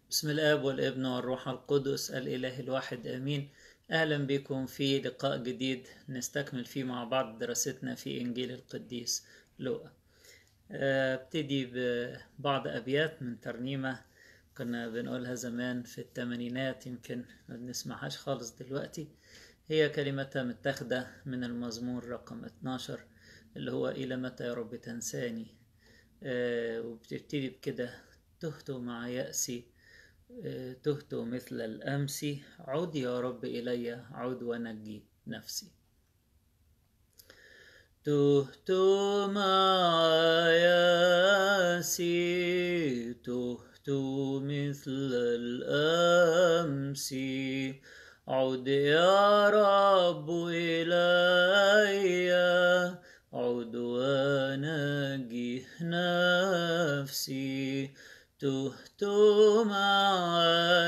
بسم الآب والابن والروح القدس الإله الواحد آمين أهلا بكم في لقاء جديد نستكمل فيه مع بعض دراستنا في إنجيل القديس لوقا ابتدي ببعض أبيات من ترنيمة كنا بنقولها زمان في الثمانينات يمكن ما بنسمعهاش خالص دلوقتي هي كلمتها متاخدة من المزمور رقم 12 اللي هو إلى متى يا رب تنساني آه وبتبتدي بكده تهت مع يأسي آه تهت مثل الأمس عد يا رب إلي عد ونجي نفسي تهت مع يأسي تهت مثل الأمس عد يا رب إلي عد ونجه نفسي تهت مع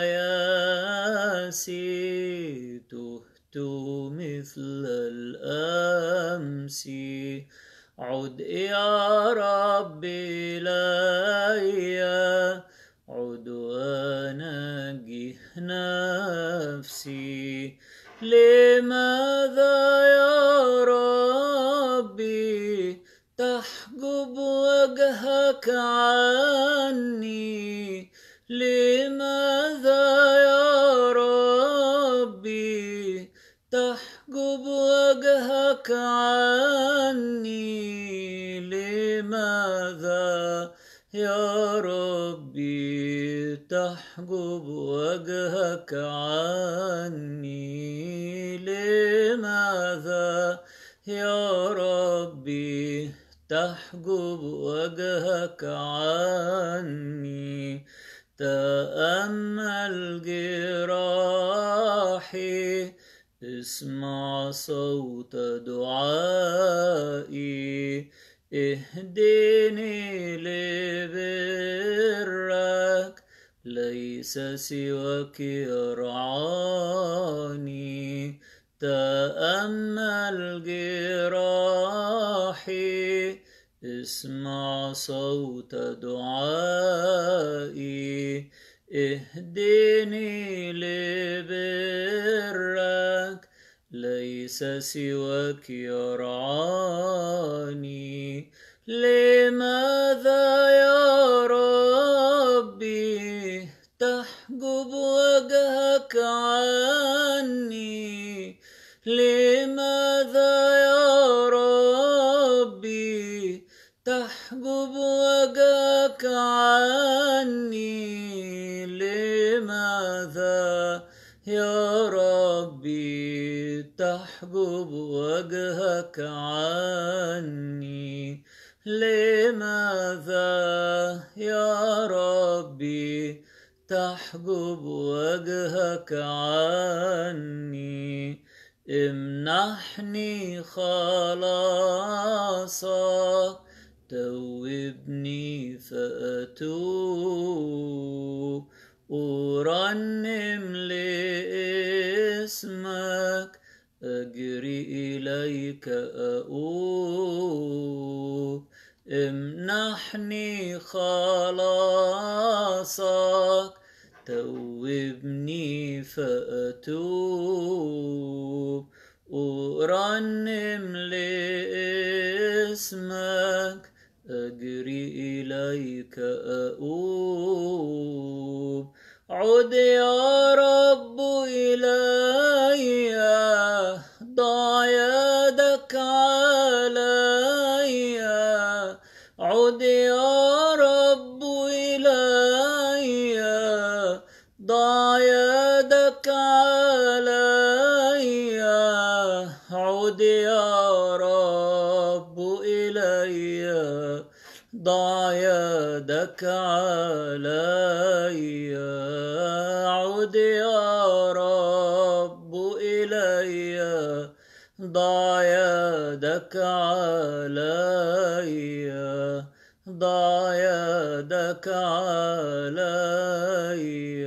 ياسي تهت مثل الأمس عد يا رب إلي عد ونجه نفسي لماذا يا ربي تحجب وجهك عني لماذا يا ربي تحجب وجهك عني لماذا يا ربي تحجب وجهك عني لماذا يا ربي تحجب وجهك عني تأمل جراحي اسمع صوت دعائي اهدني لبرك ليس سواك يرعاني تأمل جراحي اسمع صوت دعائي اهدني لبرك ليس سواك يرعاني لماذا يا ربي تحجب وجهك عني لماذا يا ربي تحجب وجهك عني لماذا يا ربي تحجب وجهك عني لماذا يا ربي تحجب وجهك عني امنحني خلاصك توبني فأتوب أرنم لاسمك أجري إليك أؤوب امنحني خلاصك توبني فأتوب أرنم لاسمك أجري إليك أؤوب عد يا رب إلي ضع يدك علي عد يا رب إلي ضع يدك علي عد يا رب إلي ضع يدك علي عد يا رب إلي ضع يدك علي ضع يدك علي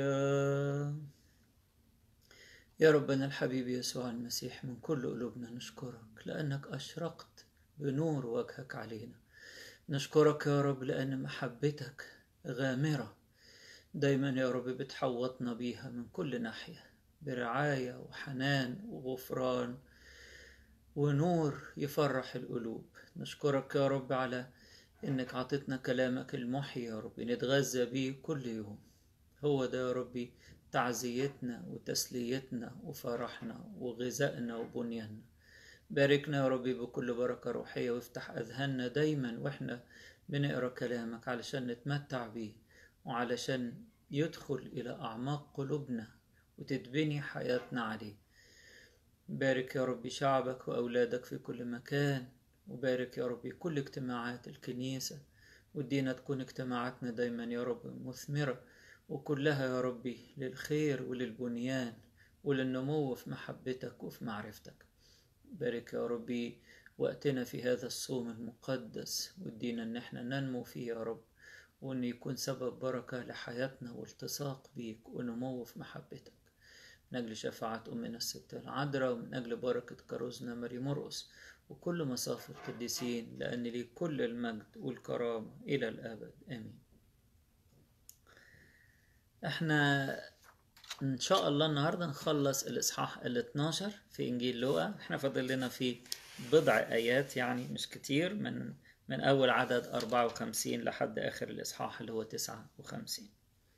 يا ربنا الحبيب يسوع المسيح من كل قلوبنا نشكرك لأنك أشرقت بنور وجهك علينا نشكرك يا رب لأن محبتك غامرة دايما يا رب بتحوطنا بيها من كل ناحية برعاية وحنان وغفران ونور يفرح القلوب نشكرك يا رب على انك عطتنا كلامك المحي يا رب نتغذى بيه كل يوم هو ده يا ربي تعزيتنا وتسليتنا وفرحنا وغذائنا وبنياننا باركنا يا ربي بكل بركة روحية وافتح أذهاننا دايما وإحنا بنقرأ كلامك علشان نتمتع بيه وعلشان يدخل إلى أعماق قلوبنا وتتبني حياتنا عليه بارك يا ربي شعبك وأولادك في كل مكان وبارك يا ربي كل اجتماعات الكنيسة ودينا تكون اجتماعاتنا دايما يا رب مثمرة وكلها يا ربي للخير وللبنيان وللنمو في محبتك وفي معرفتك بارك يا ربي وقتنا في هذا الصوم المقدس ودينا ان احنا ننمو فيه يا رب وان يكون سبب بركة لحياتنا والتصاق بيك ونمو في محبتك من أجل شفاعة أمنا الست العذراء ومن أجل بركة كروزنا ماري مرقس وكل مصاف القديسين لأن لي كل المجد والكرامة إلى الأبد آمين احنا ان شاء الله النهاردة نخلص الاصحاح ال 12 في انجيل لوقا احنا فاضل لنا فيه بضع ايات يعني مش كتير من من اول عدد 54 لحد اخر الاصحاح اللي هو 59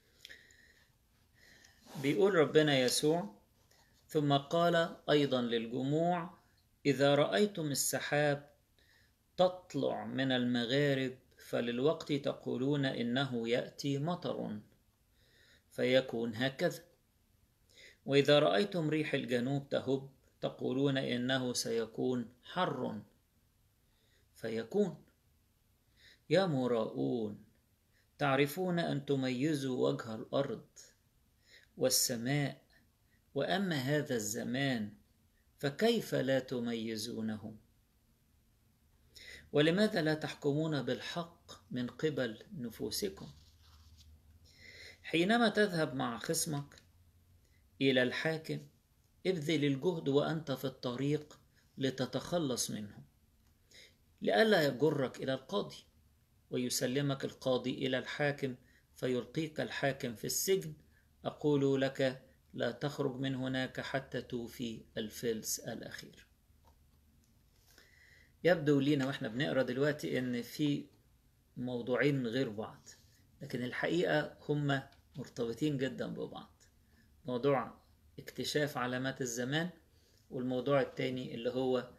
بيقول ربنا يسوع ثم قال ايضا للجموع اذا رايتم السحاب تطلع من المغارب فللوقت تقولون انه ياتي مطر فيكون هكذا واذا رايتم ريح الجنوب تهب تقولون انه سيكون حر فيكون يا مراؤون تعرفون ان تميزوا وجه الارض والسماء واما هذا الزمان فكيف لا تميزونه ولماذا لا تحكمون بالحق من قبل نفوسكم حينما تذهب مع خصمك الى الحاكم ابذل الجهد وانت في الطريق لتتخلص منه لئلا يجرك الى القاضي ويسلمك القاضي الى الحاكم فيلقيك الحاكم في السجن اقول لك لا تخرج من هناك حتى توفي الفلس الاخير يبدو لينا واحنا بنقرا دلوقتي ان في موضوعين غير بعض لكن الحقيقه هما مرتبطين جدا ببعض موضوع اكتشاف علامات الزمان والموضوع التاني اللي هو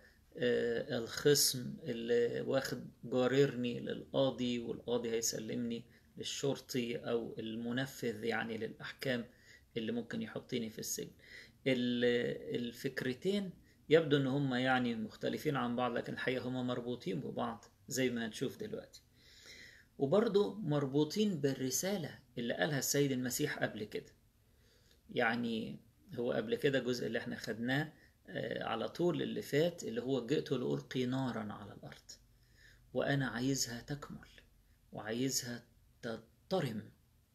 الخصم اللي واخد جاررني للقاضي والقاضي هيسلمني للشرطي او المنفذ يعني للاحكام اللي ممكن يحطيني في السجن الفكرتين يبدو ان هما يعني مختلفين عن بعض لكن الحقيقه هما مربوطين ببعض زي ما هنشوف دلوقتي وبرضه مربوطين بالرسالة اللي قالها السيد المسيح قبل كده يعني هو قبل كده الجزء اللي احنا خدناه على طول اللي فات اللي هو جئت لألقي نارا على الأرض وأنا عايزها تكمل وعايزها تضطرم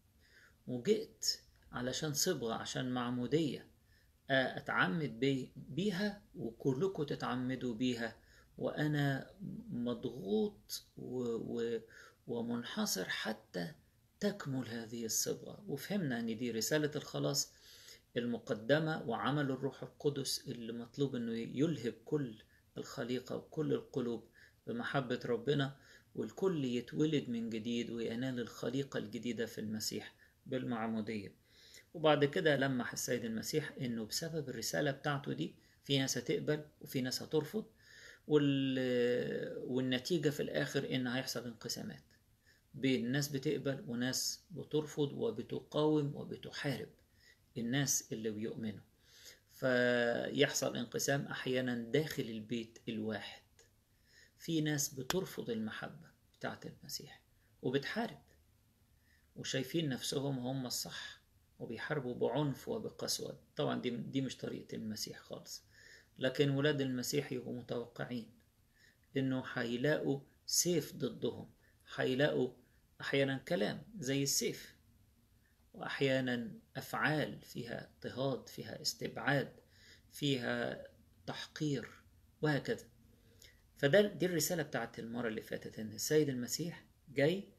وجئت علشان صبغة عشان معمودية أتعمد بي بيها وكلكم تتعمدوا بيها وأنا مضغوط و, و ومنحصر حتى تكمل هذه الصبغة وفهمنا أن دي رسالة الخلاص المقدمة وعمل الروح القدس اللي مطلوب أنه يلهب كل الخليقة وكل القلوب بمحبة ربنا والكل يتولد من جديد وينال الخليقة الجديدة في المسيح بالمعمودية وبعد كده لمح السيد المسيح أنه بسبب الرسالة بتاعته دي في ناس هتقبل وفي ناس هترفض وال... والنتيجة في الآخر إن هيحصل انقسامات بين ناس بتقبل وناس بترفض وبتقاوم وبتحارب الناس اللي بيؤمنوا فيحصل انقسام أحيانا داخل البيت الواحد في ناس بترفض المحبة بتاعة المسيح وبتحارب وشايفين نفسهم هم الصح وبيحاربوا بعنف وبقسوة طبعا دي, دي مش طريقة المسيح خالص لكن ولاد المسيح يبقوا متوقعين انه هيلاقوا سيف ضدهم هيلاقوا احيانا كلام زي السيف واحيانا افعال فيها اضطهاد فيها استبعاد فيها تحقير وهكذا فده دي الرسالة بتاعت المرة اللي فاتت ان السيد المسيح جاي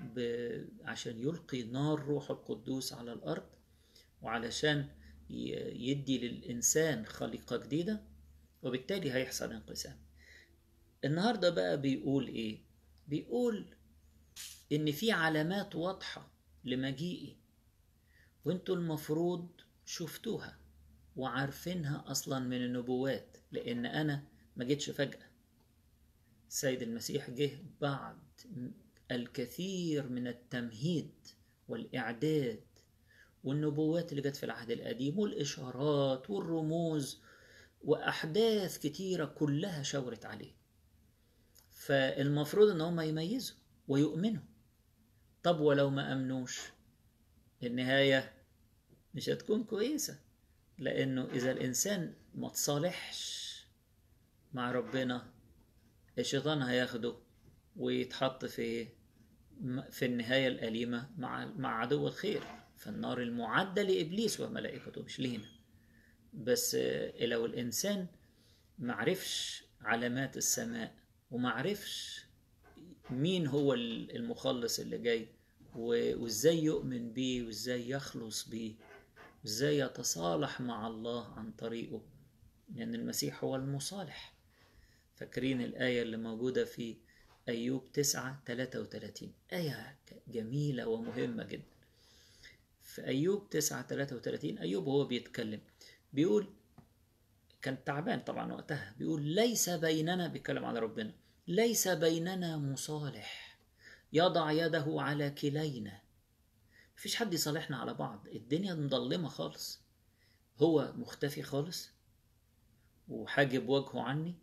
ب... عشان يلقي نار روح القدوس على الأرض وعلشان ي... يدي للإنسان خليقة جديدة وبالتالي هيحصل انقسام النهاردة بقى بيقول إيه؟ بيقول إن في علامات واضحة لمجيئي وانتوا المفروض شفتوها وعارفينها أصلا من النبوات لأن أنا ما جيتش فجأة السيد المسيح جه بعد الكثير من التمهيد والإعداد والنبوات اللي جت في العهد القديم والإشارات والرموز وأحداث كتيرة كلها شاورت عليه فالمفروض إن هم يميزوا ويؤمنوا طب ولو ما أمنوش النهاية مش هتكون كويسة لأنه إذا الإنسان ما تصالحش مع ربنا الشيطان هياخده ويتحط في في النهاية الأليمة مع مع عدو الخير فالنار المعدة لإبليس وملائكته مش لينا بس لو الإنسان معرفش علامات السماء ومعرفش مين هو المخلص اللي جاي وازاي يؤمن بيه وازاي يخلص بيه وازاي يتصالح مع الله عن طريقه لأن يعني المسيح هو المصالح فاكرين الآية اللي موجودة في أيوب تسعة تلاتة وتلاتين آية جميلة ومهمة جدا في أيوب تسعة تلاتة وتلاتين أيوب هو بيتكلم بيقول كان تعبان طبعا وقتها بيقول ليس بيننا بيتكلم على ربنا ليس بيننا مصالح يضع يده على كلينا مفيش حد يصالحنا على بعض الدنيا مظلمة خالص هو مختفي خالص وحاجب وجهه عني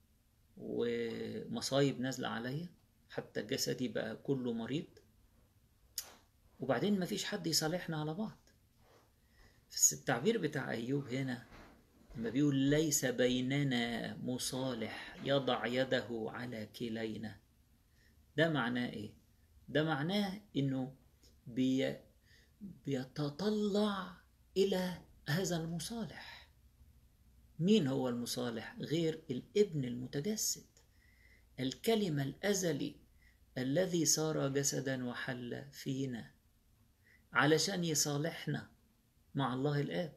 ومصايب نازلة عليا حتى جسدي بقى كله مريض وبعدين مفيش حد يصالحنا على بعض بس التعبير بتاع أيوب هنا لما بيقول ليس بيننا مصالح يضع يده على كلينا ده معناه ايه ده معناه انه بي بيتطلع الى هذا المصالح مين هو المصالح غير الابن المتجسد الكلمة الأزلي الذي صار جسدا وحل فينا علشان يصالحنا مع الله الآب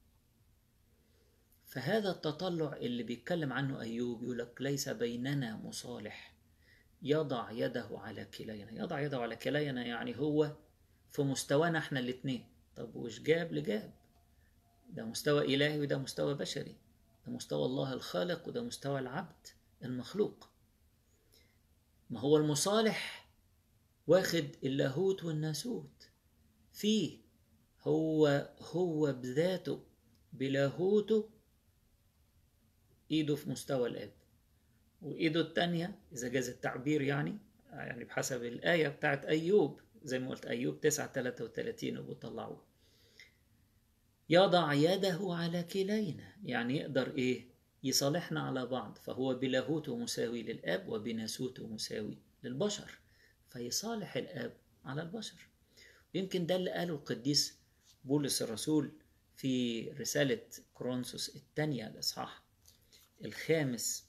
فهذا التطلع اللي بيتكلم عنه أيوب يقولك ليس بيننا مصالح يضع يده على كلينا يضع يده على كلينا يعني هو في مستوانا احنا الاتنين طب وش جاب لجاب ده مستوى إلهي وده مستوى بشري ده مستوى الله الخالق وده مستوى العبد المخلوق ما هو المصالح واخد اللاهوت والناسوت فيه هو هو بذاته بلاهوته ايده في مستوى الاب وايده التانية اذا جاز التعبير يعني يعني بحسب الآية بتاعت أيوب زي ما قلت أيوب 9 33 وبطلعوه يضع يده على كلينا يعني يقدر إيه يصالحنا على بعض فهو بلاهوته مساوي للآب وبناسوته مساوي للبشر فيصالح الآب على البشر يمكن ده اللي قاله القديس بولس الرسول في رسالة كرونسوس الثانية الإصحاح الخامس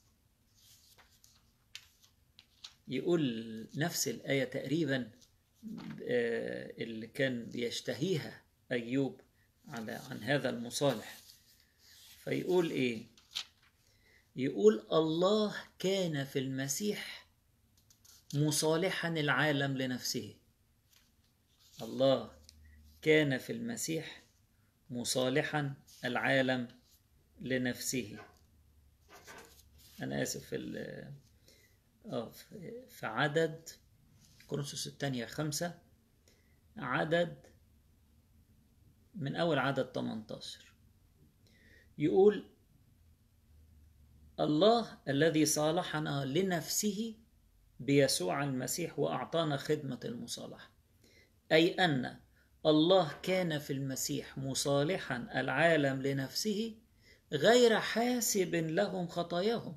يقول نفس الآية تقريبا اللي كان بيشتهيها أيوب على عن هذا المصالح فيقول إيه يقول الله كان في المسيح مصالحا العالم لنفسه الله كان في المسيح مصالحا العالم لنفسه أنا آسف في آه في عدد كورنثوس الثانية خمسة عدد من أول عدد 18 يقول الله الذي صالحنا لنفسه بيسوع المسيح وأعطانا خدمة المصالحة أي أن الله كان في المسيح مصالحا العالم لنفسه غير حاسب لهم خطاياهم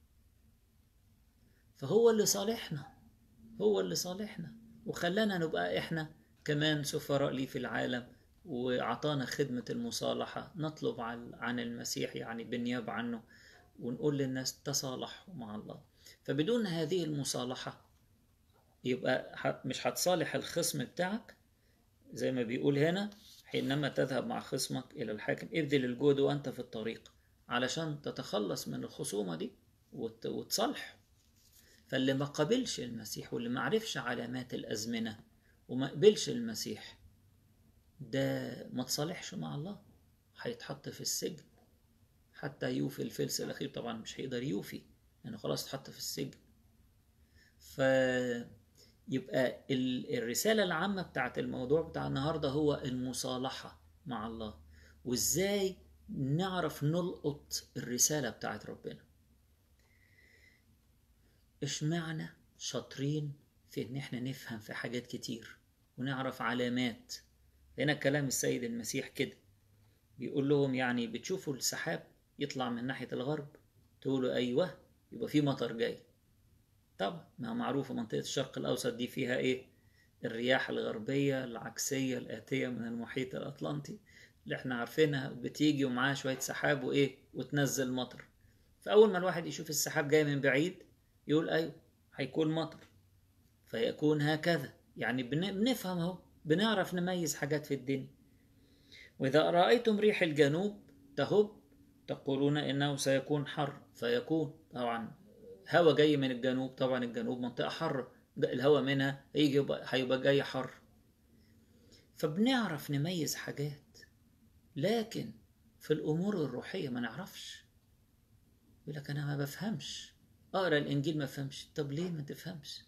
فهو اللي صالحنا هو اللي صالحنا وخلانا نبقى احنا كمان سفراء ليه في العالم وعطانا خدمة المصالحة نطلب عن المسيح يعني بالنيابة عنه ونقول للناس تصالحوا مع الله فبدون هذه المصالحة يبقى ح- مش هتصالح الخصم بتاعك زي ما بيقول هنا حينما تذهب مع خصمك إلى الحاكم ابذل الجهد وأنت في الطريق علشان تتخلص من الخصومة دي وت- وتصالح فاللي ما قبلش المسيح واللي ما عرفش علامات الأزمنة وما قبلش المسيح ده ما تصالحش مع الله هيتحط في السجن حتى يوفي الفلس الأخير طبعا مش هيقدر يوفي لأنه خلاص اتحط في السجن فيبقى ال- الرسالة العامة بتاعت الموضوع بتاع النهاردة هو المصالحة مع الله وإزاي نعرف نلقط الرسالة بتاعت ربنا اشمعنى شاطرين في ان احنا نفهم في حاجات كتير ونعرف علامات هنا كلام السيد المسيح كده بيقول لهم يعني بتشوفوا السحاب يطلع من ناحية الغرب تقولوا أيوه يبقى في مطر جاي طبعا ما معروفة منطقة الشرق الأوسط دي فيها إيه الرياح الغربية العكسية الآتية من المحيط الأطلنطي اللي احنا عارفينها بتيجي ومعاها شوية سحاب وإيه وتنزل مطر فأول ما الواحد يشوف السحاب جاي من بعيد يقول أيوه هيكون مطر فيكون هكذا يعني بن- بنفهم اهو بنعرف نميز حاجات في الدنيا وإذا رأيتم ريح الجنوب تهب تقولون إنه سيكون حر فيكون طبعا هوا جاي من الجنوب طبعا الجنوب منطقة حر الهوا منها هيجي يبقى- هيبقى جاي حر فبنعرف نميز حاجات لكن في الأمور الروحية ما نعرفش يقول لك أنا ما بفهمش أقرأ الإنجيل ما فهمش طب ليه ما تفهمش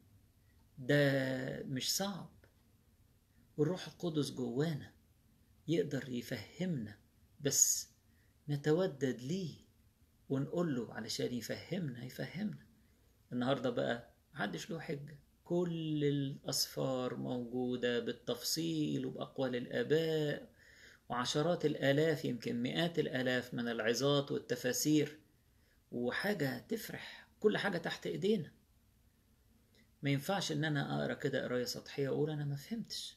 ده مش صعب والروح القدس جوانا يقدر يفهمنا بس نتودد ليه ونقول له علشان يفهمنا يفهمنا النهارده بقى محدش له حجة كل الأسفار موجودة بالتفصيل وبأقوال الآباء وعشرات الآلاف يمكن مئات الآلاف من العظات والتفاسير وحاجة تفرح كل حاجة تحت إيدينا ما ينفعش إن أنا أقرأ كده قراية سطحية وأقول أنا ما فهمتش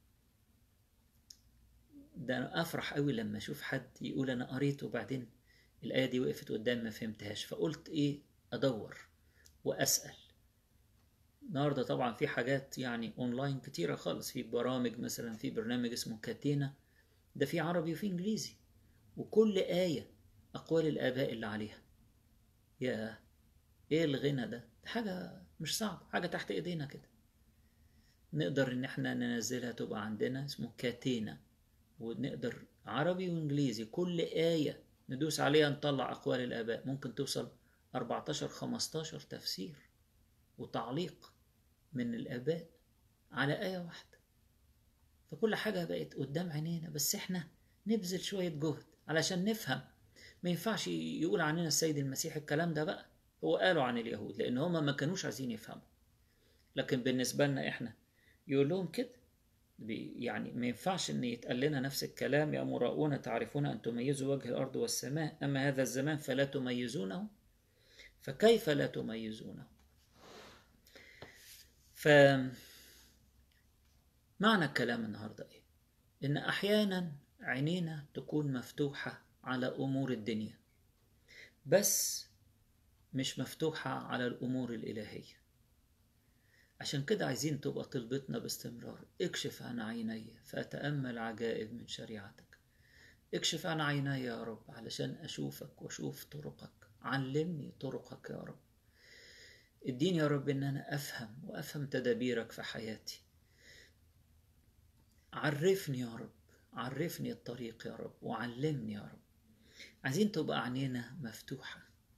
ده أنا أفرح قوي لما أشوف حد يقول أنا قريت وبعدين الآية دي وقفت قدامي ما فهمتهاش فقلت إيه أدور وأسأل النهاردة طبعا في حاجات يعني أونلاين كتيرة خالص في برامج مثلا في برنامج اسمه كاتينا ده في عربي وفي إنجليزي وكل آية أقوال الآباء اللي عليها يا إيه الغنى ده ده حاجة مش صعب حاجة تحت إيدينا كده نقدر إن إحنا ننزلها تبقى عندنا اسمه كاتينا ونقدر عربي وإنجليزي كل آية ندوس عليها نطلع أقوال الآباء ممكن توصل 14 15 تفسير وتعليق من الآباء على آية واحدة فكل حاجة بقت قدام عينينا بس إحنا نبذل شوية جهد علشان نفهم ما ينفعش يقول عننا السيد المسيح الكلام ده بقى هو قاله عن اليهود لأن هما ما كانوش عايزين يفهموا لكن بالنسبة لنا إحنا يقول لهم كده يعني ما ينفعش ان يتقال لنا نفس الكلام يا مراؤون تعرفون ان تميزوا وجه الارض والسماء اما هذا الزمان فلا تميزونه فكيف لا تميزونه ف معنى الكلام النهارده ايه ان احيانا عينينا تكون مفتوحه على امور الدنيا بس مش مفتوحه على الامور الالهيه عشان كده عايزين تبقى طلبتنا باستمرار اكشف عن عيني فأتأمل عجائب من شريعتك اكشف عن عيني يا رب علشان أشوفك وأشوف طرقك علمني طرقك يا رب اديني يا رب ان انا افهم وافهم تدابيرك في حياتي عرفني يا رب عرفني الطريق يا رب وعلمني يا رب عايزين تبقى عينينا مفتوحة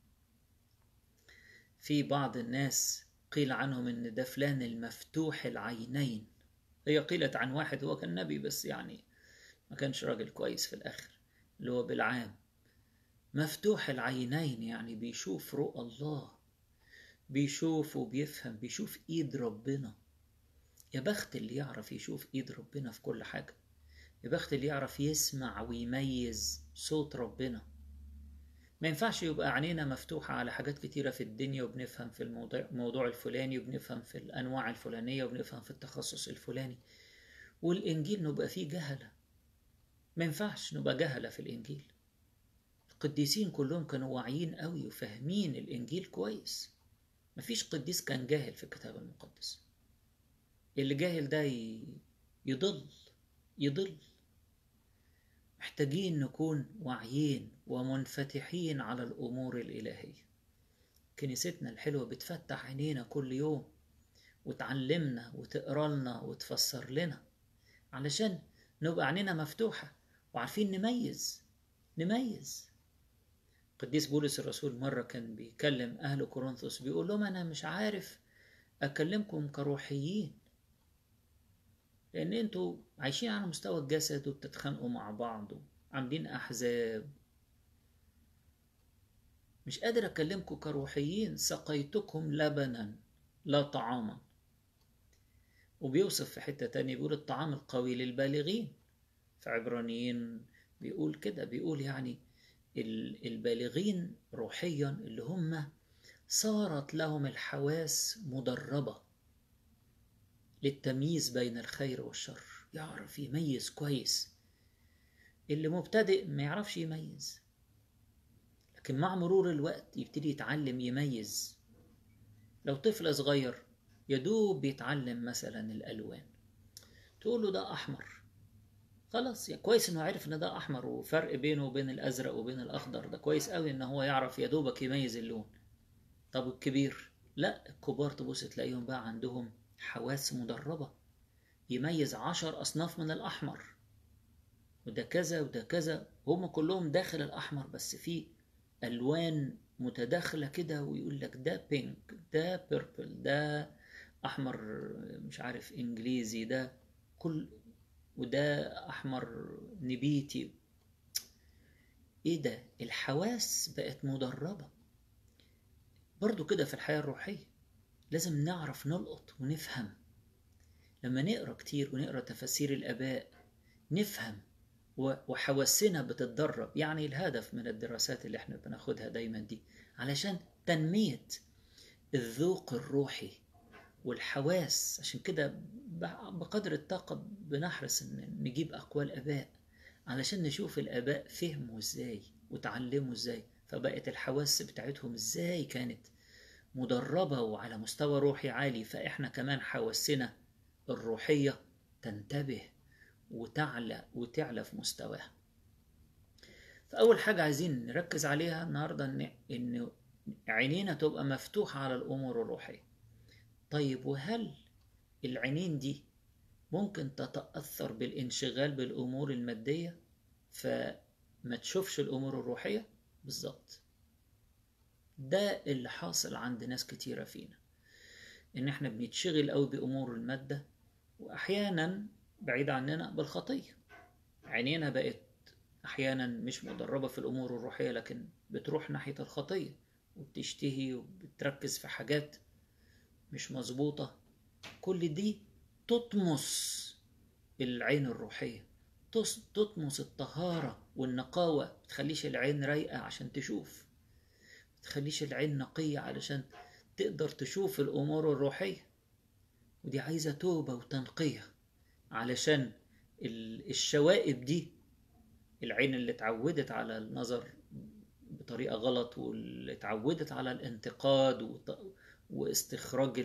في بعض الناس قيل عنهم ان ده فلان المفتوح العينين هي قيلت عن واحد هو كان نبي بس يعني ما كانش راجل كويس في الاخر اللي هو بالعام مفتوح العينين يعني بيشوف رؤى الله بيشوف وبيفهم بيشوف ايد ربنا يا بخت اللي يعرف يشوف ايد ربنا في كل حاجة يا بخت اللي يعرف يسمع ويميز صوت ربنا ما ينفعش يبقى عينينا مفتوحة على حاجات كتيرة في الدنيا وبنفهم في الموضوع, الموضوع الفلاني وبنفهم في الأنواع الفلانية وبنفهم في التخصص الفلاني والإنجيل نبقى فيه جهلة ما ينفعش نبقى جهلة في الإنجيل القديسين كلهم كانوا واعيين قوي وفاهمين الإنجيل كويس مفيش قديس كان جاهل في الكتاب المقدس اللي جاهل ده يضل يضل محتاجين نكون واعيين ومنفتحين على الأمور الإلهية كنيستنا الحلوة بتفتح عينينا كل يوم وتعلمنا وتقرا لنا وتفسر لنا علشان نبقى عينينا مفتوحة وعارفين نميز نميز قديس بولس الرسول مرة كان بيكلم أهل كورنثوس بيقول لهم أنا مش عارف أكلمكم كروحيين لأن أنتوا عايشين على مستوى الجسد وبتتخانقوا مع بعض وعاملين أحزاب مش قادر أكلمكم كروحيين سقيتكم لبنا لا طعاما وبيوصف في حتة تانية بيقول الطعام القوي للبالغين في عبرانيين بيقول كده بيقول يعني البالغين روحيا اللي هم صارت لهم الحواس مدربة للتمييز بين الخير والشر يعرف يميز كويس اللي مبتدئ ما يعرفش يميز لكن مع مرور الوقت يبتدي يتعلم يميز لو طفل صغير يدوب بيتعلم مثلا الألوان تقول له ده أحمر خلاص يعني كويس انه عرف ان ده احمر وفرق بينه وبين الازرق وبين الاخضر ده كويس قوي ان هو يعرف يا دوبك يميز اللون طب الكبير لا الكبار تبص تلاقيهم بقى عندهم حواس مدربة يميز عشر أصناف من الأحمر وده كذا وده كذا هم كلهم داخل الأحمر بس في ألوان متداخلة كده ويقول لك ده بينك ده بيربل ده أحمر مش عارف إنجليزي ده كل وده أحمر نبيتي إيه ده الحواس بقت مدربة برضو كده في الحياة الروحية لازم نعرف نلقط ونفهم لما نقرا كتير ونقرا تفاسير الآباء نفهم وحواسنا بتتدرب يعني الهدف من الدراسات اللي احنا بناخدها دايما دي علشان تنمية الذوق الروحي والحواس عشان كده بقدر الطاقة بنحرص ان نجيب أقوال آباء علشان نشوف الآباء فهموا ازاي وتعلموا ازاي فبقت الحواس بتاعتهم ازاي كانت مدربة وعلى مستوى روحي عالي فإحنا كمان حواسنا الروحية تنتبه وتعلى وتعلى في مستواها فأول حاجة عايزين نركز عليها النهاردة إن إن عينينا تبقى مفتوحة على الأمور الروحية طيب وهل العينين دي ممكن تتأثر بالانشغال بالأمور المادية فما تشوفش الأمور الروحية بالظبط ده اللي حاصل عند ناس كتيرة فينا إن إحنا بنتشغل أوي بأمور المادة وأحيانا بعيد عننا بالخطية عينينا بقت أحيانا مش مدربة في الأمور الروحية لكن بتروح ناحية الخطية وبتشتهي وبتركز في حاجات مش مظبوطة كل دي تطمس العين الروحية تطمس الطهارة والنقاوة بتخليش العين رايقة عشان تشوف تخليش العين نقية علشان تقدر تشوف الأمور الروحية ودي عايزة توبة وتنقية علشان الشوائب دي العين اللي اتعودت على النظر بطريقة غلط واللي اتعودت على الانتقاد واستخراج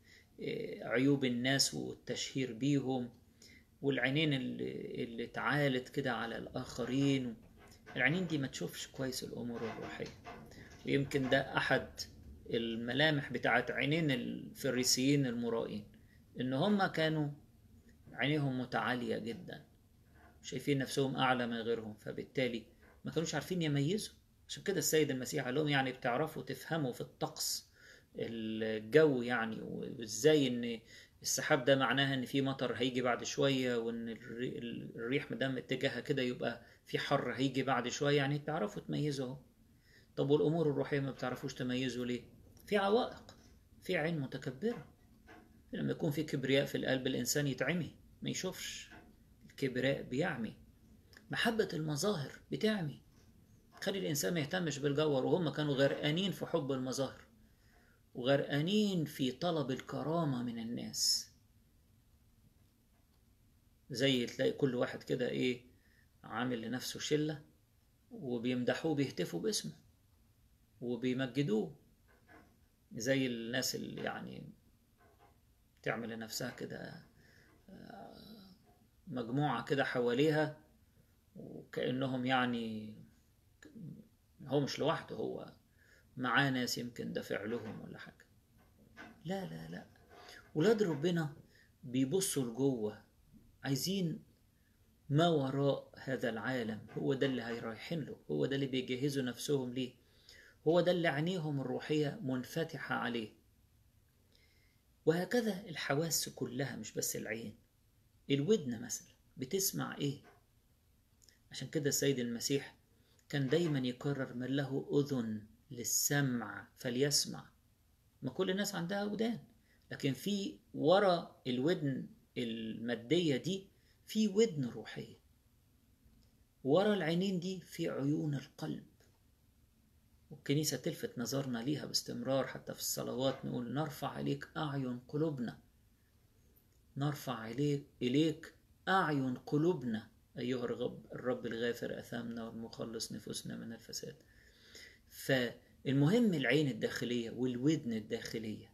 عيوب الناس والتشهير بيهم والعينين اللي, اللي اتعالت كده على الآخرين العينين دي ما تشوفش كويس الأمور الروحية ويمكن ده أحد الملامح بتاعت عينين الفريسيين المرائين إن هم كانوا عينيهم متعالية جدا شايفين نفسهم أعلى من غيرهم فبالتالي ما كانوش عارفين يميزوا عشان كده السيد المسيح قال لهم يعني بتعرفوا تفهموا في الطقس الجو يعني وازاي ان السحاب ده معناها ان في مطر هيجي بعد شويه وان الريح مدام اتجاهها كده يبقى في حر هيجي بعد شويه يعني تعرفوا تميزوا طب والامور الروحيه ما بتعرفوش تميزوا ليه في عوائق في عين متكبره لما يكون في كبرياء في القلب الانسان يتعمي ما يشوفش الكبرياء بيعمي محبه المظاهر بتعمي تخلي الانسان ما يهتمش بالجوهر وهم كانوا غرقانين في حب المظاهر وغرقانين في طلب الكرامة من الناس زي تلاقي كل واحد كده ايه عامل لنفسه شلة وبيمدحوه بيهتفوا باسمه وبيمجدوه زي الناس اللي يعني تعمل لنفسها كده مجموعة كده حواليها وكأنهم يعني هو مش لوحده هو معاه ناس يمكن دافع لهم ولا حاجة لا لا لا ولاد ربنا بيبصوا لجوه عايزين ما وراء هذا العالم هو ده اللي هيرايحين له هو ده اللي بيجهزوا نفسهم ليه هو ده اللي عينيهم الروحية منفتحة عليه وهكذا الحواس كلها مش بس العين الودن مثلا بتسمع ايه عشان كده السيد المسيح كان دايما يكرر من له أذن للسمع فليسمع ما كل الناس عندها ودان لكن في ورا الودن المادية دي في ودن روحية ورا العينين دي في عيون القلب والكنيسة تلفت نظرنا ليها باستمرار حتى في الصلوات نقول نرفع إليك أعين قلوبنا نرفع إليك, إليك أعين قلوبنا أيها الرب, الرب الغافر أثامنا والمخلص نفوسنا من الفساد فالمهم العين الداخلية والودن الداخلية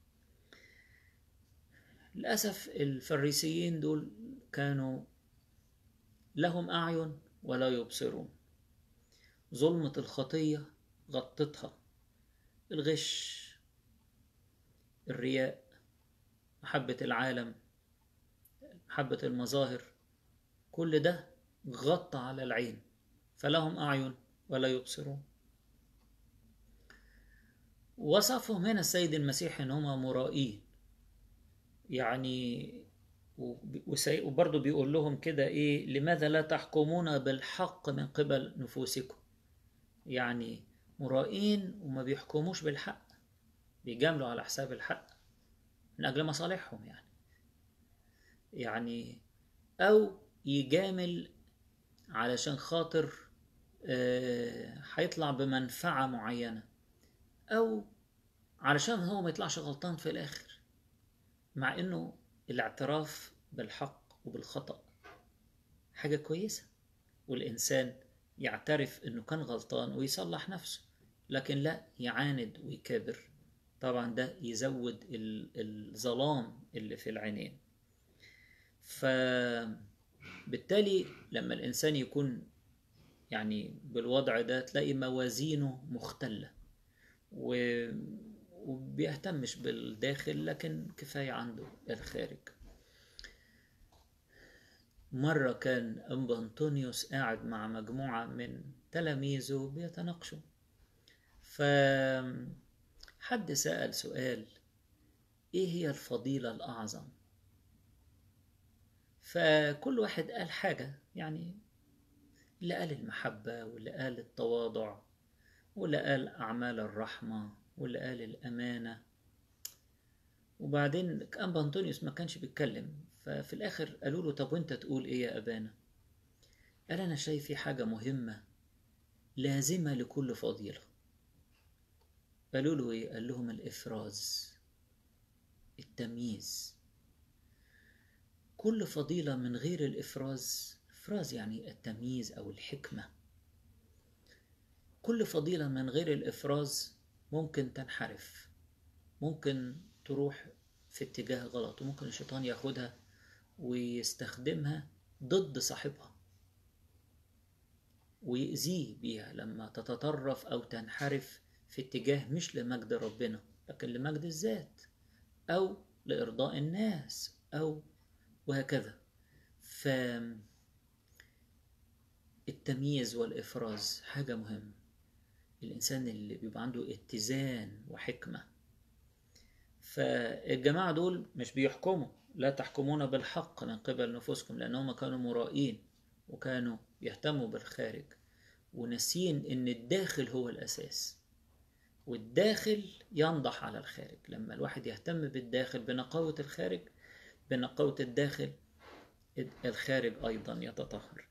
للأسف الفريسيين دول كانوا لهم أعين ولا يبصرون ظلمة الخطية غطتها الغش الرياء محبة العالم محبة المظاهر كل ده غطى على العين فلهم أعين ولا يبصرون وصفهم هنا السيد المسيح ان هم مرائين يعني وبرضه بيقول لهم كده ايه لماذا لا تحكمون بالحق من قبل نفوسكم يعني مرائين وما بيحكموش بالحق بيجاملوا على حساب الحق من اجل مصالحهم يعني يعني او يجامل علشان خاطر هيطلع بمنفعة معينة أو علشان هو ما يطلعش غلطان في الآخر مع إنه الاعتراف بالحق وبالخطأ حاجة كويسة والإنسان يعترف إنه كان غلطان ويصلح نفسه لكن لا يعاند ويكابر طبعا ده يزود الظلام اللي في العينين فبالتالي لما الإنسان يكون يعني بالوضع ده تلاقي موازينه مختلة و... وبيهتمش بالداخل لكن كفاية عنده الخارج مرة كان أنبا أنطونيوس قاعد مع مجموعة من تلاميذه بيتناقشوا فحد سأل سؤال إيه هي الفضيلة الأعظم فكل واحد قال حاجة يعني اللي قال المحبة واللي قال التواضع واللي قال أعمال الرحمة واللي قال الأمانة وبعدين أنبا أنطونيوس ما كانش بيتكلم ففي الآخر قالوا له طب وأنت تقول إيه يا أبانا قال أنا شايف في حاجة مهمة لازمة لكل فضيلة قالوا له إيه قال لهم الإفراز التمييز كل فضيلة من غير الإفراز إفراز يعني التمييز أو الحكمة كل فضيلة من غير الإفراز ممكن تنحرف ممكن تروح في اتجاه غلط وممكن الشيطان ياخدها ويستخدمها ضد صاحبها ويأذيه بيها لما تتطرف أو تنحرف في اتجاه مش لمجد ربنا لكن لمجد الذات أو لإرضاء الناس أو وهكذا ف التمييز والإفراز حاجة مهمة الإنسان اللي بيبقى عنده اتزان وحكمة فالجماعة دول مش بيحكموا لا تحكمون بالحق من قبل نفوسكم لأنهم كانوا مرائين وكانوا يهتموا بالخارج وناسين إن الداخل هو الأساس والداخل ينضح على الخارج لما الواحد يهتم بالداخل بنقاوة الخارج بنقاوة الداخل الخارج أيضا يتطهر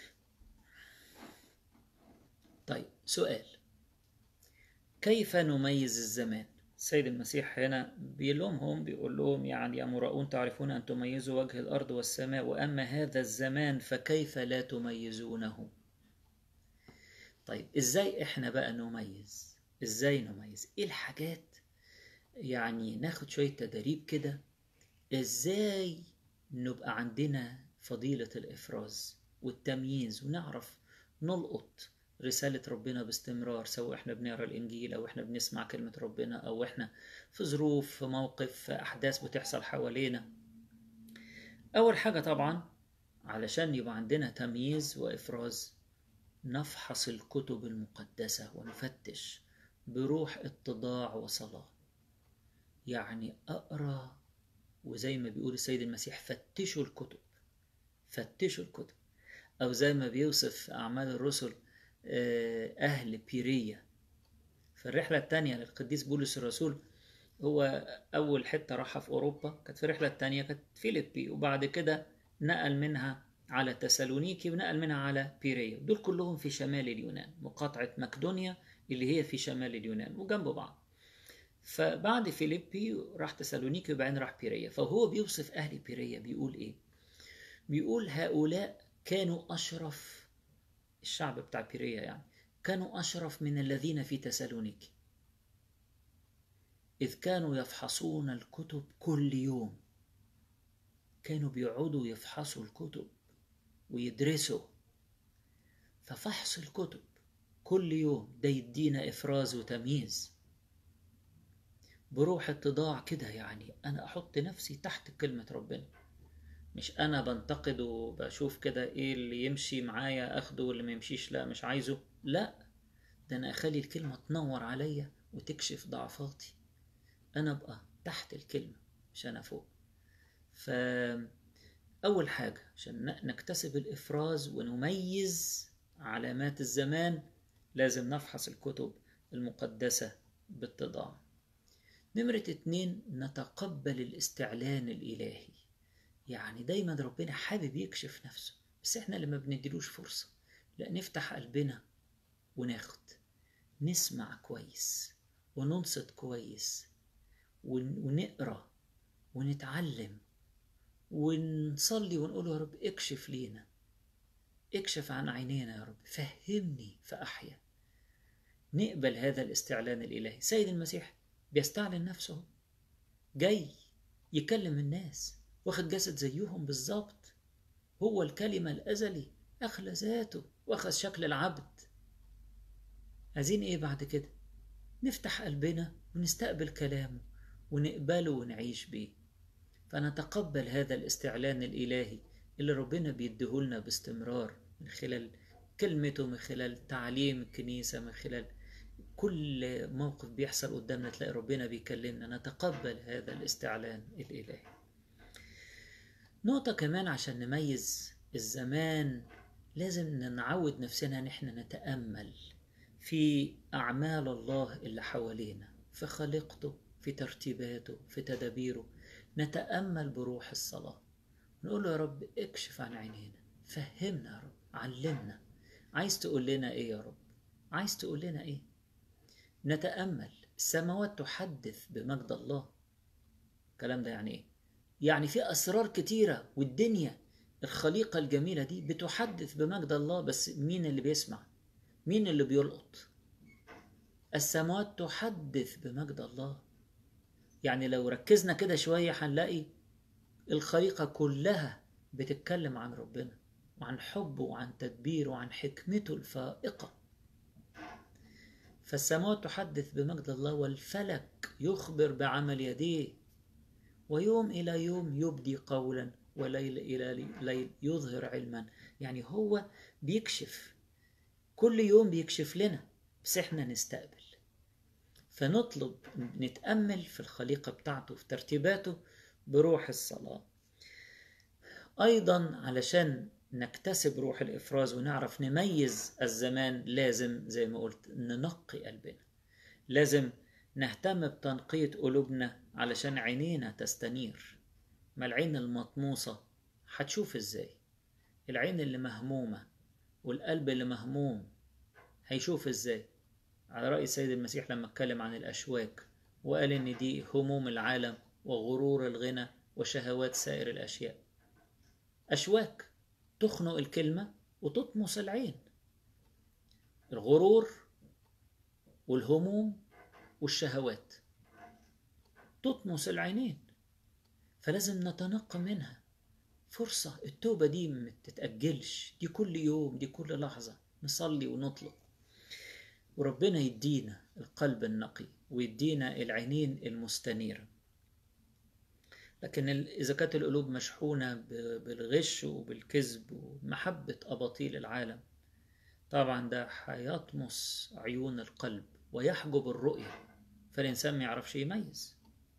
طيب سؤال كيف نميز الزمان السيد المسيح هنا بيلومهم بيقول لهم يعني يا مراؤون تعرفون أن تميزوا وجه الأرض والسماء وأما هذا الزمان فكيف لا تميزونه طيب إزاي إحنا بقى نميز إزاي نميز إيه الحاجات يعني ناخد شوية تدريب كده ازاي نبقى عندنا فضيلة الإفراز والتمييز ونعرف نلقط رسالة ربنا باستمرار سواء احنا بنقرا الإنجيل أو احنا بنسمع كلمة ربنا أو احنا في ظروف في موقف في أحداث بتحصل حوالينا أول حاجة طبعا علشان يبقى عندنا تمييز وإفراز نفحص الكتب المقدسة ونفتش بروح اتضاع وصلاة يعني أقرأ وزي ما بيقول السيد المسيح فتشوا الكتب فتشوا الكتب أو زي ما بيوصف أعمال الرسل أهل بيرية في الرحلة الثانية للقديس بولس الرسول هو أول حتة راحها في أوروبا كانت في الرحلة الثانية كانت فيليبي وبعد كده نقل منها على تسالونيكي ونقل منها على بيريا دول كلهم في شمال اليونان مقاطعة مقدونيا اللي هي في شمال اليونان وجنب بعض فبعد فيليبي راح تسالونيكي وبعدين راح بيريا فهو بيوصف أهل بيريا بيقول إيه بيقول هؤلاء كانوا أشرف الشعب بتاع بيريا يعني كانوا أشرف من الذين في تسالونيكي إذ كانوا يفحصون الكتب كل يوم كانوا بيقعدوا يفحصوا الكتب ويدرسوا ففحص الكتب كل يوم ده يدينا إفراز وتمييز بروح اتضاع كده يعني أنا أحط نفسي تحت كلمة ربنا مش أنا بنتقد وبشوف كده إيه اللي يمشي معايا أخده واللي ما يمشيش لا مش عايزه لا ده أنا أخلي الكلمة تنور عليا وتكشف ضعفاتي أنا أبقى تحت الكلمة مش أنا فوق فأول حاجة عشان نكتسب الإفراز ونميز علامات الزمان لازم نفحص الكتب المقدسة باتضاع نمرة اتنين نتقبل الاستعلان الإلهي يعني دايما ربنا حابب يكشف نفسه بس احنا اللي ما بنديلوش فرصة لا نفتح قلبنا وناخد نسمع كويس وننصت كويس ونقرا ونتعلم ونصلي ونقول يا رب اكشف لينا اكشف عن عينينا يا رب فهمني فأحيا نقبل هذا الاستعلان الإلهي سيد المسيح بيستعلن نفسه جاي يكلم الناس واخد جسد زيهم بالظبط هو الكلمة الأزلي أخلى ذاته واخذ شكل العبد عايزين إيه بعد كده نفتح قلبنا ونستقبل كلامه ونقبله ونعيش بيه فنتقبل هذا الاستعلان الإلهي اللي ربنا بيديهولنا باستمرار من خلال كلمته من خلال تعليم الكنيسة من خلال كل موقف بيحصل قدامنا تلاقي ربنا بيكلمنا نتقبل هذا الاستعلان الإلهي نقطة كمان عشان نميز الزمان لازم نعود نفسنا نحن نتأمل في أعمال الله اللي حوالينا في خلقته في ترتيباته في تدابيره نتأمل بروح الصلاة نقول له يا رب اكشف عن عينينا فهمنا يا رب علمنا عايز تقول لنا ايه يا رب عايز تقول لنا ايه نتأمل السماوات تحدث بمجد الله الكلام ده يعني ايه يعني في أسرار كتيرة والدنيا الخليقة الجميلة دي بتحدث بمجد الله بس مين اللي بيسمع مين اللي بيلقط السماوات تحدث بمجد الله يعني لو ركزنا كده شوية هنلاقي الخليقة كلها بتتكلم عن ربنا وعن حبه وعن تدبيره وعن حكمته الفائقة فالسماوات تحدث بمجد الله والفلك يخبر بعمل يديه ويوم إلى يوم يبدي قولا وليل إلى ليل يظهر علما يعني هو بيكشف كل يوم بيكشف لنا بس احنا نستقبل فنطلب نتأمل في الخليقة بتاعته في ترتيباته بروح الصلاة أيضا علشان نكتسب روح الإفراز ونعرف نميز الزمان لازم زي ما قلت ننقي قلبنا لازم نهتم بتنقية قلوبنا علشان عينينا تستنير ما العين المطموسة هتشوف ازاي العين اللي مهمومة والقلب اللي مهموم هيشوف ازاي على رأي السيد المسيح لما اتكلم عن الأشواك وقال إن دي هموم العالم وغرور الغنى وشهوات سائر الأشياء أشواك تخنق الكلمة وتطمس العين الغرور والهموم والشهوات تطمس العينين فلازم نتنقى منها فرصة التوبة دي ما تتأجلش دي كل يوم دي كل لحظة نصلي ونطلب وربنا يدينا القلب النقي ويدينا العينين المستنيرة لكن إذا كانت القلوب مشحونة بالغش وبالكذب ومحبة أباطيل العالم طبعا ده هيطمس عيون القلب ويحجب الرؤية فالإنسان ما يعرفش يميز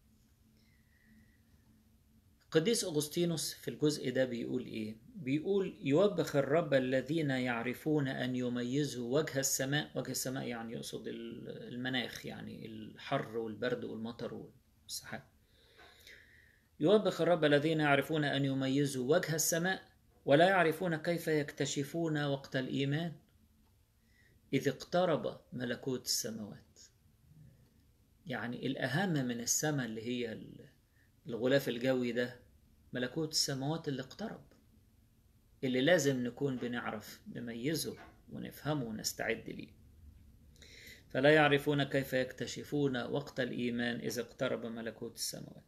قديس أغسطينوس في الجزء ده بيقول إيه؟ بيقول يوبخ الرب الذين يعرفون أن يميزوا وجه السماء وجه السماء يعني يقصد المناخ يعني الحر والبرد والمطر والسحاب يوبخ الرب الذين يعرفون أن يميزوا وجه السماء ولا يعرفون كيف يكتشفون وقت الإيمان إذ اقترب ملكوت السماوات يعني الأهم من السماء اللي هي الغلاف الجوي ده ملكوت السماوات اللي اقترب اللي لازم نكون بنعرف نميزه ونفهمه ونستعد ليه فلا يعرفون كيف يكتشفون وقت الإيمان إذا اقترب ملكوت السماوات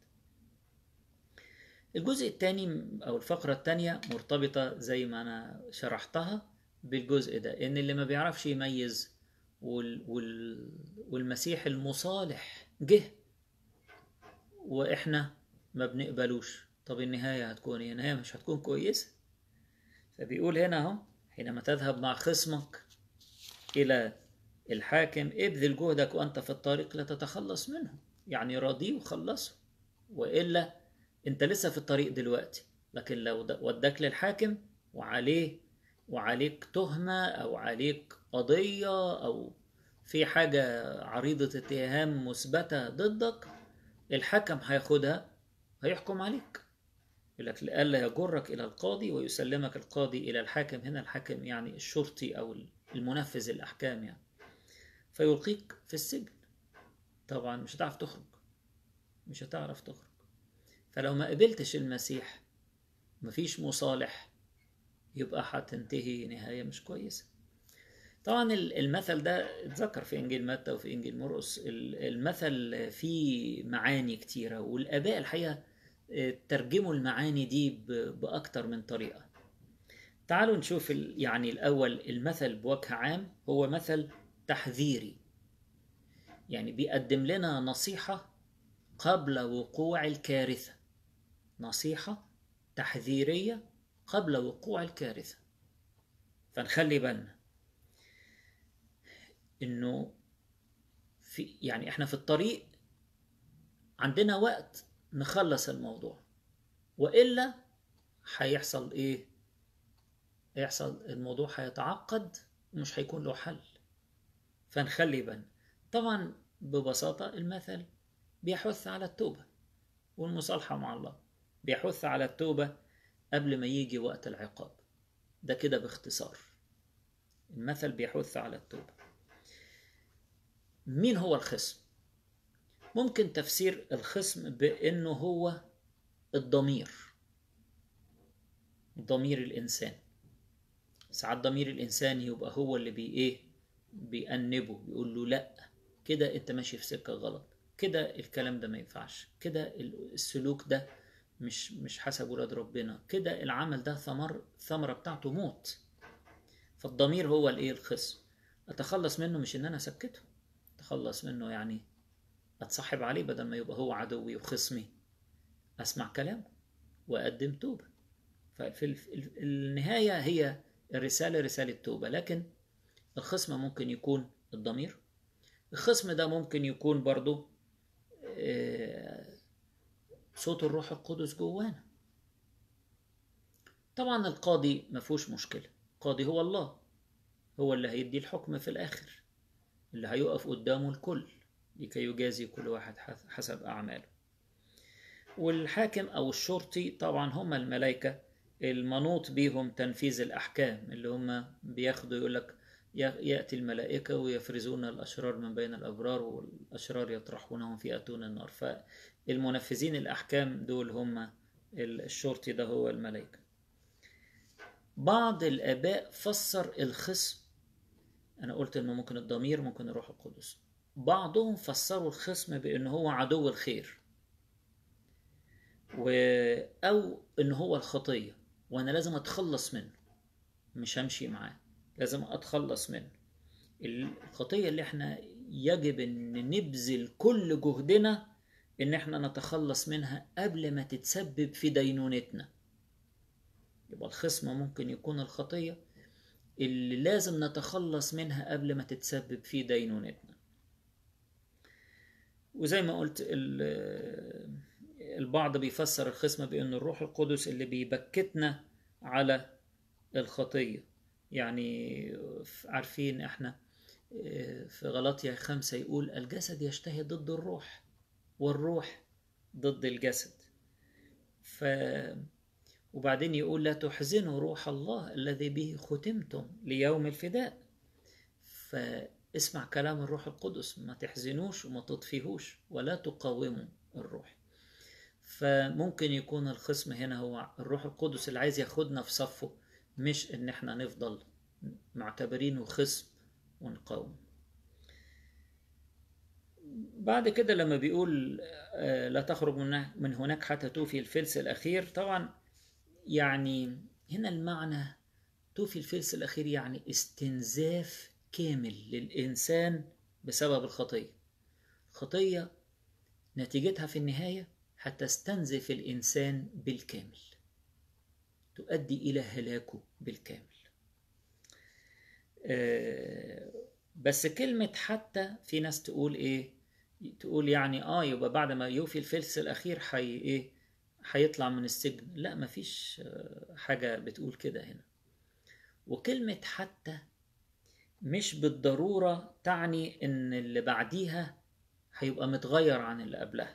الجزء الثاني أو الفقرة الثانية مرتبطة زي ما أنا شرحتها بالجزء ده إن اللي ما بيعرفش يميز وال وال والمسيح المصالح جه وإحنا ما بنقبلوش طب النهاية هتكون ايه؟ النهاية مش هتكون كويسة فبيقول هنا اهو حينما تذهب مع خصمك إلى الحاكم ابذل جهدك وأنت في الطريق لتتخلص منه يعني راضيه وخلصه وإلا أنت لسه في الطريق دلوقتي لكن لو وداك للحاكم وعليه وعليك تهمة أو عليك قضية أو في حاجة عريضة اتهام مثبتة ضدك الحكم هياخدها هيحكم عليك يقول لك لئلا يجرك إلى القاضي ويسلمك القاضي إلى الحاكم هنا الحاكم يعني الشرطي أو المنفذ الأحكام يعني فيلقيك في السجن طبعا مش هتعرف تخرج مش هتعرف تخرج فلو ما قبلتش المسيح مفيش مصالح يبقى هتنتهي نهاية مش كويسة طبعا المثل ده اتذكر في انجيل متى وفي انجيل مرقس المثل فيه معاني كتيره والاباء الحقيقه ترجموا المعاني دي باكتر من طريقه تعالوا نشوف يعني الاول المثل بوجه عام هو مثل تحذيري يعني بيقدم لنا نصيحه قبل وقوع الكارثه نصيحه تحذيريه قبل وقوع الكارثه فنخلي بالنا انه في يعني احنا في الطريق عندنا وقت نخلص الموضوع والا هيحصل ايه هيحصل الموضوع هيتعقد ومش هيكون له حل فنخلي بالنا طبعا ببساطة المثل بيحث على التوبة والمصالحة مع الله بيحث على التوبة قبل ما يجي وقت العقاب ده كده باختصار المثل بيحث على التوبه مين هو الخصم ممكن تفسير الخصم بانه هو الضمير ضمير الانسان ساعات ضمير الانسان يبقى هو اللي بي ايه بيأنبه بيقول له لا كده انت ماشي في سكه غلط كده الكلام ده ما ينفعش كده السلوك ده مش مش حسب ولاد ربنا كده العمل ده ثمر ثمره بتاعته موت فالضمير هو الايه الخصم اتخلص منه مش ان انا اسكته اتخلص منه يعني اتصاحب عليه بدل ما يبقى هو عدوي وخصمي اسمع كلامه واقدم توبه ففي النهايه هي الرساله رساله توبه لكن الخصم ممكن يكون الضمير الخصم ده ممكن يكون برضو صوت الروح القدس جوانا طبعا القاضي ما فيهوش مشكله القاضي هو الله هو اللي هيدي الحكم في الاخر اللي هيقف قدامه الكل لكي يجازي كل واحد حسب أعماله والحاكم أو الشرطي طبعا هم الملائكة المنوط بيهم تنفيذ الأحكام اللي هم بياخدوا يقولك يأتي الملائكة ويفرزون الأشرار من بين الأبرار والأشرار يطرحونهم في أتون النار فالمنفذين الأحكام دول هم الشرطي ده هو الملائكة بعض الآباء فسر الخصم أنا قلت إنه ممكن الضمير ممكن الروح القدس بعضهم فسروا الخصم بأنه هو عدو الخير و... أو إن هو الخطية وأنا لازم أتخلص منه مش همشي معاه لازم أتخلص منه الخطية اللي احنا يجب ان نبذل كل جهدنا ان احنا نتخلص منها قبل ما تتسبب في دينونتنا يبقى الخصم ممكن يكون الخطية اللي لازم نتخلص منها قبل ما تتسبب في دينونتنا وزي ما قلت البعض بيفسر الخصم بأن الروح القدس اللي بيبكتنا على الخطية يعني عارفين احنا في غلطية خمسة يقول الجسد يشتهي ضد الروح والروح ضد الجسد ف وبعدين يقول لا تحزنوا روح الله الذي به ختمتم ليوم الفداء فاسمع كلام الروح القدس ما تحزنوش وما تطفيهوش ولا تقاوموا الروح فممكن يكون الخصم هنا هو الروح القدس اللي عايز ياخدنا في صفه مش ان احنا نفضل معتبرينه خصم ونقاوم بعد كده لما بيقول لا تخرج من هناك حتى توفي الفلس الأخير طبعا يعني هنا المعنى توفي الفلس الأخير يعني استنزاف كامل للإنسان بسبب الخطية الخطية نتيجتها في النهاية هتستنزف الإنسان بالكامل تؤدي إلى هلاكه بالكامل بس كلمة حتى في ناس تقول ايه تقول يعني اه يبقى بعد ما يوفي الفلس الاخير حي ايه هيطلع من السجن لا مفيش حاجة بتقول كده هنا وكلمة حتى مش بالضرورة تعني ان اللي بعديها هيبقى متغير عن اللي قبلها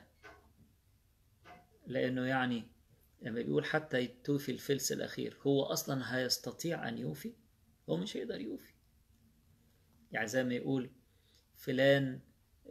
لانه يعني لما بيقول حتى توفي الفلس الاخير هو اصلا هيستطيع ان يوفي هو مش هيقدر يوفي يعني زي ما يقول فلان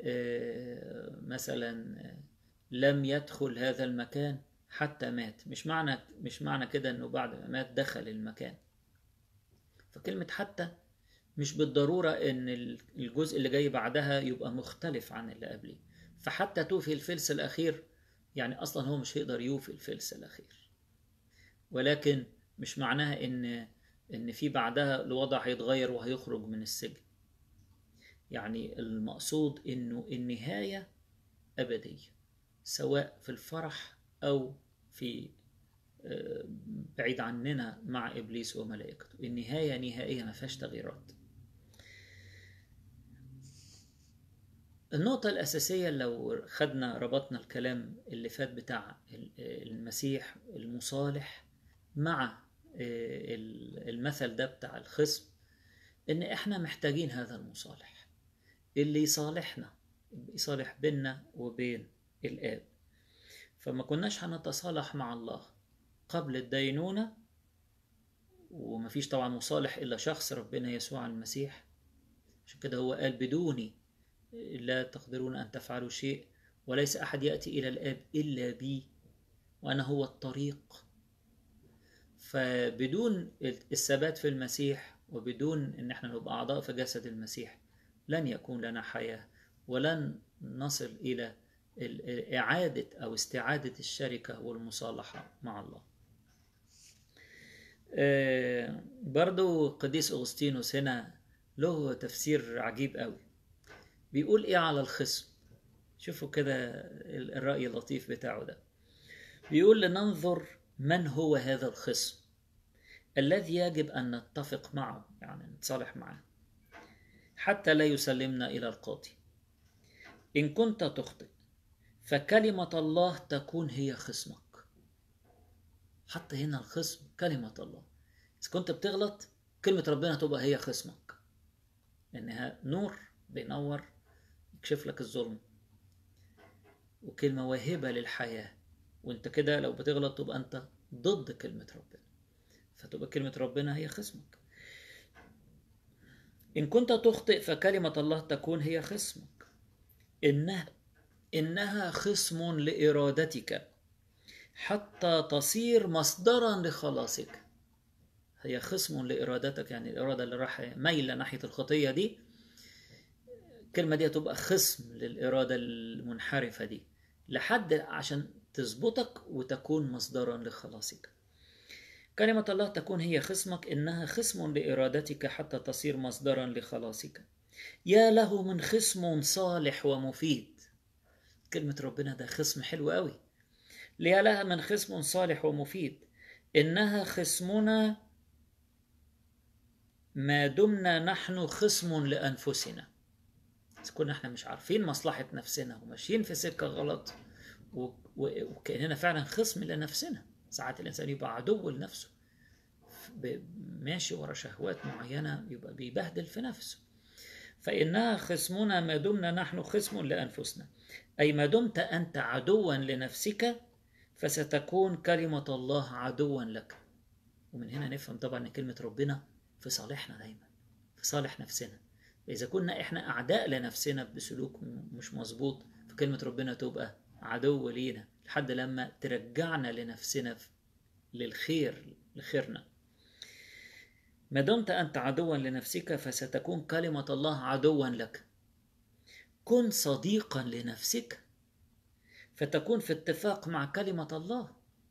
مثلا لم يدخل هذا المكان حتى مات مش معنى مش معنى كده انه بعد ما مات دخل المكان فكلمة حتى مش بالضرورة ان الجزء اللي جاي بعدها يبقى مختلف عن اللي قبليه فحتى توفي الفلس الاخير يعني اصلا هو مش هيقدر يوفي الفلس الاخير ولكن مش معناها ان ان في بعدها الوضع هيتغير وهيخرج من السجن يعني المقصود انه النهاية ابدية سواء في الفرح او في بعيد عننا مع ابليس وملائكته النهاية نهائية ما فيهاش تغييرات النقطة الأساسية لو خدنا ربطنا الكلام اللي فات بتاع المسيح المصالح مع المثل ده بتاع الخصم ان احنا محتاجين هذا المصالح اللي يصالحنا يصالح بيننا وبين الاب فما كناش هنتصالح مع الله قبل الدينونة ومفيش طبعا مصالح إلا شخص ربنا يسوع المسيح عشان كده هو قال بدوني لا تقدرون أن تفعلوا شيء وليس أحد يأتي إلى الآب إلا بي وأنا هو الطريق فبدون الثبات في المسيح وبدون ان احنا نبقى اعضاء في جسد المسيح لن يكون لنا حياه ولن نصل الى اعاده او استعاده الشركه والمصالحه مع الله برضو قديس اغسطينوس هنا له تفسير عجيب قوي بيقول ايه على الخصم شوفوا كده الراي اللطيف بتاعه ده بيقول لننظر من هو هذا الخصم الذي يجب أن نتفق معه يعني نتصالح معه حتى لا يسلمنا إلى القاضي إن كنت تخطئ فكلمة الله تكون هي خصمك حتى هنا الخصم كلمة الله إذا كنت بتغلط كلمة ربنا تبقى هي خصمك إنها نور بينور يكشف لك الظلم وكلمة واهبة للحياة وانت كده لو بتغلط تبقى انت ضد كلمة ربنا فتبقى كلمة ربنا هي خصمك إن كنت تخطئ فكلمة الله تكون هي خصمك إنها إنها خصم لإرادتك حتى تصير مصدرا لخلاصك هي خصم لإرادتك يعني الإرادة اللي راح مايلة ناحية الخطية دي الكلمة دي هتبقى خصم للإرادة المنحرفة دي لحد عشان تظبطك وتكون مصدرا لخلاصك كلمة الله تكون هي خصمك إنها خصم لإرادتك حتى تصير مصدرا لخلاصك يا له من خصم صالح ومفيد كلمة ربنا ده خصم حلو قوي يا لها من خصم صالح ومفيد إنها خصمنا ما دمنا نحن خصم لأنفسنا إذا كنا احنا مش عارفين مصلحة نفسنا وماشيين في سكة غلط و... و... وكأننا فعلا خصم لنفسنا ساعات الإنسان يبقى عدو لنفسه ب... ماشي ورا شهوات معينة يبقى بيبهدل في نفسه فإنها خصمنا ما دمنا نحن خصم لأنفسنا أي ما دمت أنت عدوا لنفسك فستكون كلمة الله عدوا لك ومن هنا نفهم طبعا ان كلمة ربنا في صالحنا دايما في صالح نفسنا إذا كنا إحنا أعداء لنفسنا بسلوك مش مظبوط فكلمة ربنا تبقى عدو لينا لحد لما ترجعنا لنفسنا للخير لخيرنا ما دمت أنت عدوا لنفسك فستكون كلمة الله عدوا لك كن صديقا لنفسك فتكون في اتفاق مع كلمة الله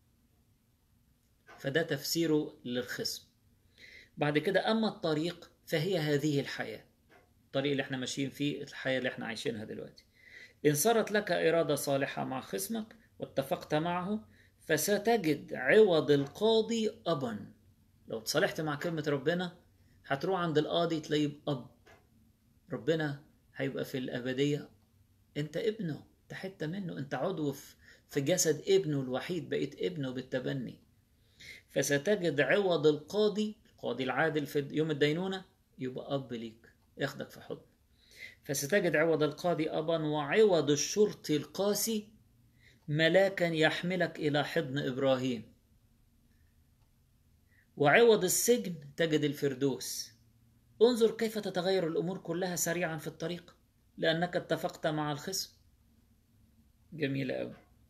فده تفسيره للخصم بعد كده أما الطريق فهي هذه الحياة الطريق اللي احنا ماشيين فيه الحياة اللي احنا عايشينها دلوقتي إن صارت لك إرادة صالحة مع خصمك واتفقت معه فستجد عوض القاضي أبا لو تصالحت مع كلمة ربنا هتروح عند القاضي تلاقيه أب ربنا هيبقى في الأبدية أنت ابنه أنت حتة منه أنت عضو في جسد ابنه الوحيد بقيت ابنه بالتبني فستجد عوض القاضي القاضي العادل في يوم الدينونة يبقى أب ليك ياخدك في حضن فستجد عوض القاضي أبا وعوض الشرطي القاسي ملاكا يحملك إلى حضن إبراهيم وعوض السجن تجد الفردوس انظر كيف تتغير الأمور كلها سريعا في الطريق لأنك اتفقت مع الخصم جميلة أوي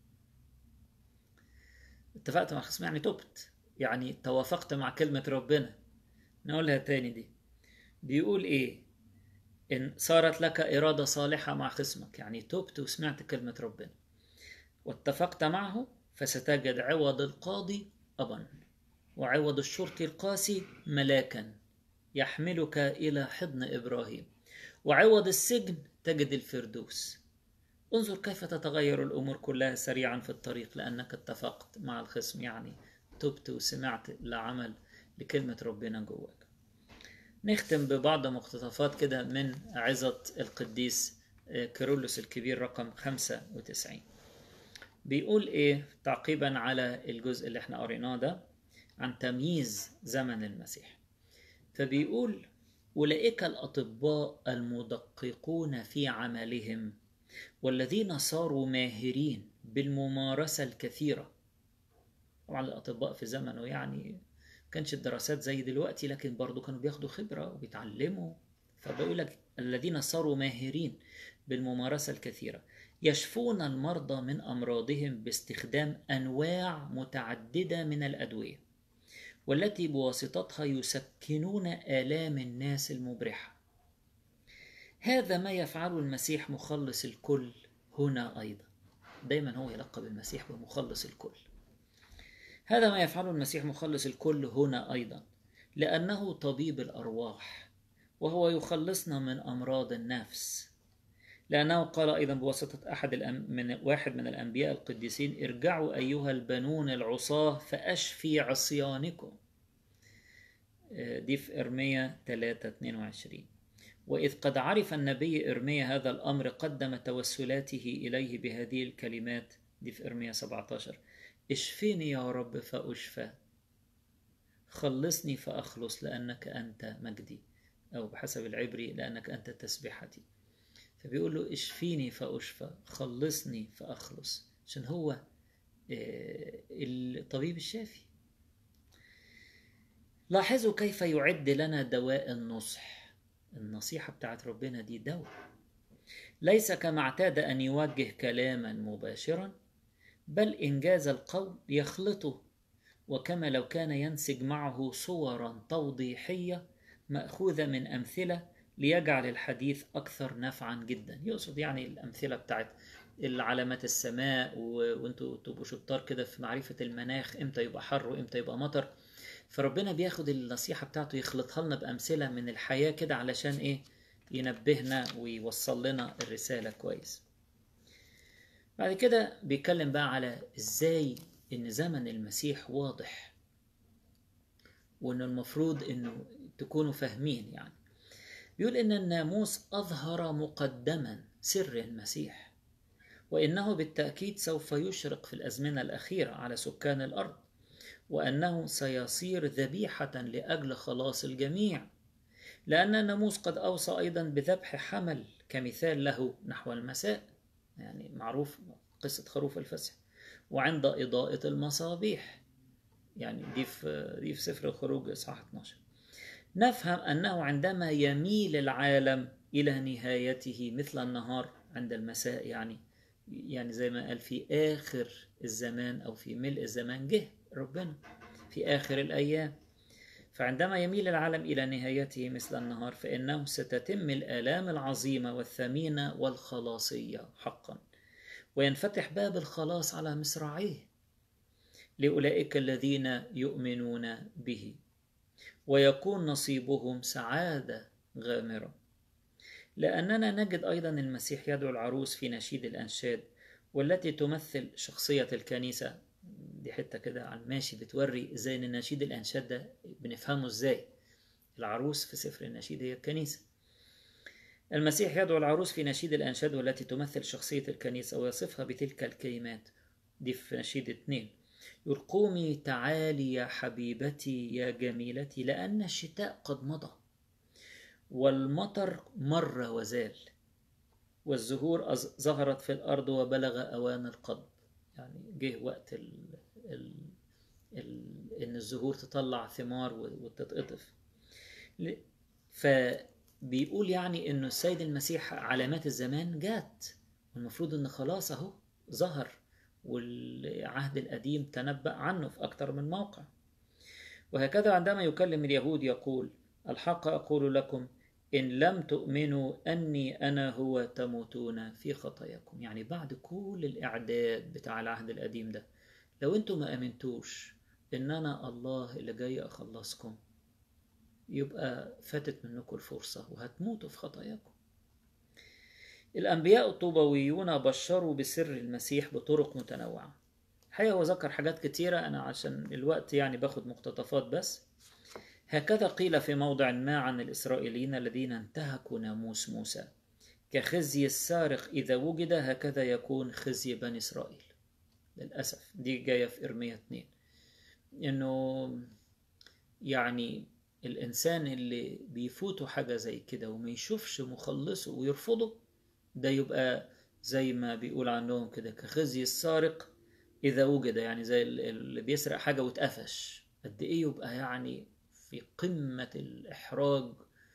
اتفقت مع الخصم يعني تبت يعني توافقت مع كلمة ربنا نقولها تاني دي بيقول ايه إن صارت لك إرادة صالحة مع خصمك يعني تبت وسمعت كلمة ربنا واتفقت معه فستجد عوض القاضي أبا وعوض الشرطي القاسي ملاكا يحملك إلى حضن إبراهيم وعوض السجن تجد الفردوس انظر كيف تتغير الأمور كلها سريعا في الطريق لأنك اتفقت مع الخصم يعني تبت وسمعت لعمل لكلمة ربنا جواك نختم ببعض مقتطفات كده من عظة القديس كيرلس الكبير رقم 95 بيقول ايه تعقيبا على الجزء اللي احنا قريناه ده عن تمييز زمن المسيح فبيقول أولئك الأطباء المدققون في عملهم والذين صاروا ماهرين بالممارسة الكثيرة طبعا الأطباء في زمنه يعني كانش الدراسات زي دلوقتي لكن برضو كانوا بياخدوا خبرة وبيتعلموا فبيقول لك الذين صاروا ماهرين بالممارسة الكثيرة يشفون المرضى من أمراضهم باستخدام أنواع متعددة من الأدوية والتي بواسطتها يسكنون آلام الناس المبرحة هذا ما يفعله المسيح مخلص الكل هنا أيضا دايما هو يلقب المسيح بمخلص الكل هذا ما يفعله المسيح مخلص الكل هنا أيضا لأنه طبيب الأرواح وهو يخلصنا من أمراض النفس لأنه قال أيضا بواسطة أحد الأم... من واحد من الأنبياء القديسين ارجعوا أيها البنون العصاة فأشفي عصيانكم دي في إرميا 3 22 وإذ قد عرف النبي إرميا هذا الأمر قدم توسلاته إليه بهذه الكلمات دي في إرميا 17 اشفني يا رب فأشفى خلصني فأخلص لأنك أنت مجدي أو بحسب العبري لأنك أنت تسبحتي فبيقول له اشفيني فأشفى خلصني فأخلص عشان هو الطبيب الشافي لاحظوا كيف يعد لنا دواء النصح النصيحة بتاعت ربنا دي دواء ليس كما اعتاد أن يوجه كلاما مباشرا بل إنجاز القول يخلطه وكما لو كان ينسج معه صورا توضيحية مأخوذة من أمثلة ليجعل الحديث أكثر نفعا جدا يقصد يعني الأمثلة بتاعت العلامات السماء و- وانتوا تبقوا شطار كده في معرفة المناخ امتى يبقى حر وامتى يبقى مطر فربنا بياخد النصيحة بتاعته يخلطها لنا بأمثلة من الحياة كده علشان ايه ينبهنا ويوصل لنا الرسالة كويس بعد كده بيتكلم بقى على ازاي ان زمن المسيح واضح وان المفروض انه تكونوا فاهمين يعني بيقول ان الناموس اظهر مقدما سر المسيح وانه بالتاكيد سوف يشرق في الازمنه الاخيره على سكان الارض وانه سيصير ذبيحه لاجل خلاص الجميع لان الناموس قد اوصى ايضا بذبح حمل كمثال له نحو المساء يعني معروف قصه خروف الفسح وعند اضاءه المصابيح يعني دي في دي في سفر الخروج اصحاح 12 نفهم انه عندما يميل العالم الى نهايته مثل النهار عند المساء يعني يعني زي ما قال في اخر الزمان او في ملء الزمان جه ربنا في اخر الايام فعندما يميل العالم الى نهايته مثل النهار فانه ستتم الالام العظيمه والثمينه والخلاصيه حقا وينفتح باب الخلاص على مصراعيه لاولئك الذين يؤمنون به ويكون نصيبهم سعاده غامره لاننا نجد ايضا المسيح يدعو العروس في نشيد الانشاد والتي تمثل شخصيه الكنيسه دي حته كده على الماشي بتوري ازاي ان نشيد الانشاد ده بنفهمه ازاي العروس في سفر النشيد هي الكنيسه المسيح يدعو العروس في نشيد الأنشاد والتي تمثل شخصية الكنيسة ويصفها بتلك الكلمات دي في نشيد اتنين يقول قومي تعالي يا حبيبتي يا جميلتي لأن الشتاء قد مضى والمطر مر وزال والزهور أز- ظهرت في الأرض وبلغ أوان القضب يعني جه وقت ال ال ال إن الزهور تطلع ثمار و- وتتقطف ل- فبيقول يعني إنه السيد المسيح علامات الزمان جات والمفروض إن خلاص أهو ظهر والعهد القديم تنبأ عنه في أكثر من موقع وهكذا عندما يكلم اليهود يقول الحق أقول لكم إن لم تؤمنوا أني أنا هو تموتون في خطاياكم يعني بعد كل الإعداد بتاع العهد القديم ده لو أنتم ما أمنتوش إن أنا الله اللي جاي أخلصكم يبقى فاتت منكم الفرصة وهتموتوا في خطاياكم الأنبياء الطوبويون بشروا بسر المسيح بطرق متنوعة الحقيقة هو ذكر حاجات كتيرة أنا عشان الوقت يعني باخد مقتطفات بس هكذا قيل في موضع ما عن الإسرائيليين الذين انتهكوا ناموس موسى كخزي السارق إذا وجد هكذا يكون خزي بني إسرائيل للأسف دي جاية في إرمية 2 إنه يعني الإنسان اللي بيفوته حاجة زي كده وما يشوفش مخلصه ويرفضه ده يبقى زي ما بيقول عنهم كده كخزي السارق إذا وجد يعني زي اللي بيسرق حاجة واتقفش قد إيه يبقى يعني في قمة الإحراج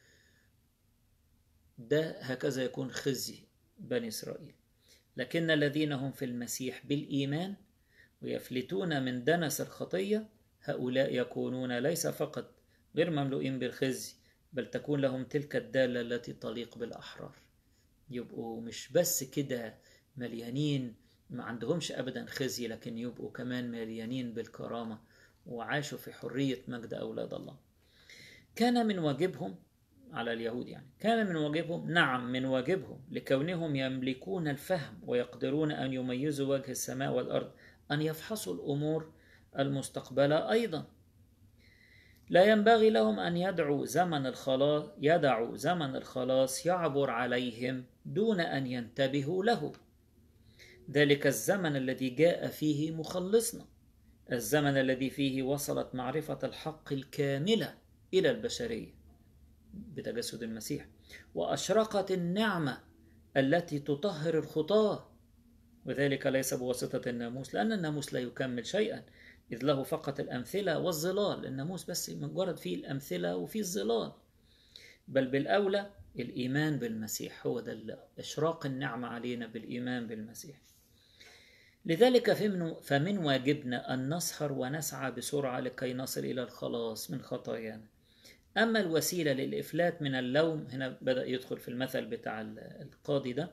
ده هكذا يكون خزي بني إسرائيل لكن الذين هم في المسيح بالإيمان ويفلتون من دنس الخطية هؤلاء يكونون ليس فقط غير مملوئين بالخزي بل تكون لهم تلك الدالة التي تليق بالأحرار يبقوا مش بس كده مليانين ما عندهمش أبدا خزي لكن يبقوا كمان مليانين بالكرامة وعاشوا في حرية مجد أولاد الله كان من واجبهم على اليهود يعني كان من واجبهم نعم من واجبهم لكونهم يملكون الفهم ويقدرون أن يميزوا وجه السماء والأرض أن يفحصوا الأمور المستقبلة أيضا لا ينبغي لهم أن يدعوا زمن الخلاص يدعوا زمن الخلاص يعبر عليهم دون أن ينتبهوا له ذلك الزمن الذي جاء فيه مخلصنا الزمن الذي فيه وصلت معرفة الحق الكاملة إلى البشرية بتجسد المسيح وأشرقت النعمة التي تطهر الخطاة وذلك ليس بواسطة الناموس لأن الناموس لا يكمل شيئا إذ له فقط الأمثلة والظلال الناموس بس مجرد فيه الأمثلة وفيه الظلال بل بالأولى الإيمان بالمسيح هو ده إشراق النعمة علينا بالإيمان بالمسيح لذلك فمن واجبنا أن نسهر ونسعى بسرعة لكي نصل إلى الخلاص من خطايانا أما الوسيلة للإفلات من اللوم هنا بدأ يدخل في المثل بتاع القاضي ده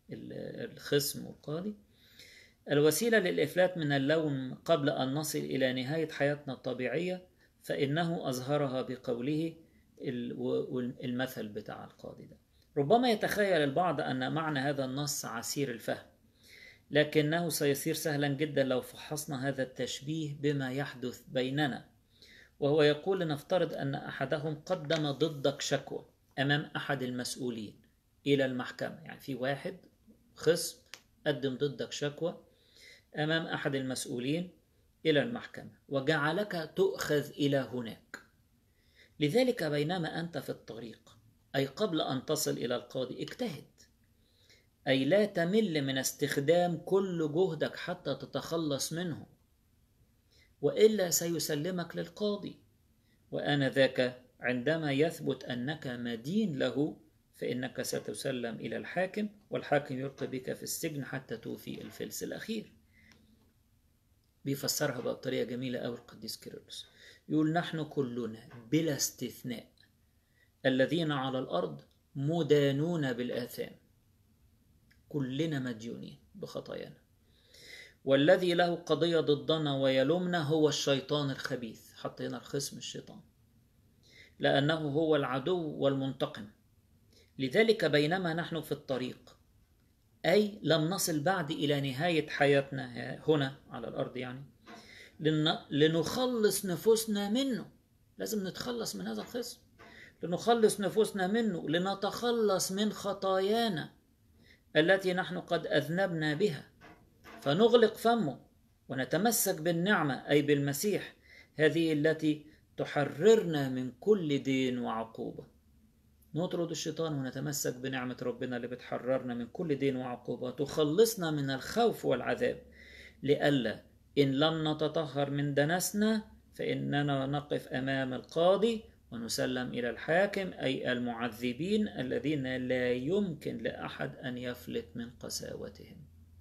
الخصم والقاضي الوسيلة للإفلات من اللوم قبل أن نصل إلى نهاية حياتنا الطبيعية فإنه أظهرها بقوله المثل بتاع القاضي ده ربما يتخيل البعض أن معنى هذا النص عسير الفهم لكنه سيصير سهلا جدا لو فحصنا هذا التشبيه بما يحدث بيننا وهو يقول لنفترض أن أحدهم قدم ضدك شكوى أمام أحد المسؤولين إلى المحكمة يعني في واحد خصم قدم ضدك شكوى أمام أحد المسؤولين إلى المحكمة وجعلك تؤخذ إلى هناك لذلك بينما أنت في الطريق أي قبل أن تصل إلى القاضي اجتهد أي لا تمل من استخدام كل جهدك حتى تتخلص منه وإلا سيسلمك للقاضي وآنذاك عندما يثبت أنك مدين له فإنك ستسلم إلى الحاكم والحاكم يلقي بك في السجن حتى توفي الفلس الأخير بيفسرها بقى بطريقة جميلة أوي القديس كيرلس يقول نحن كلنا بلا استثناء الذين على الأرض مدانون بالآثام كلنا مديونين بخطايانا والذي له قضية ضدنا ويلومنا هو الشيطان الخبيث حط هنا الخصم الشيطان لأنه هو العدو والمنتقم لذلك بينما نحن في الطريق أي لم نصل بعد إلى نهاية حياتنا هنا على الأرض يعني لنخلص نفوسنا منه لازم نتخلص من هذا الخصم لنخلص نفوسنا منه لنتخلص من خطايانا التي نحن قد أذنبنا بها فنغلق فمه ونتمسك بالنعمة أي بالمسيح هذه التي تحررنا من كل دين وعقوبة نطرد الشيطان ونتمسك بنعمة ربنا اللي بتحررنا من كل دين وعقوبة تخلصنا من الخوف والعذاب لئلا إن لم نتطهر من دنسنا فإننا نقف أمام القاضي ونسلم إلى الحاكم أي المعذبين الذين لا يمكن لأحد أن يفلت من قساوتهم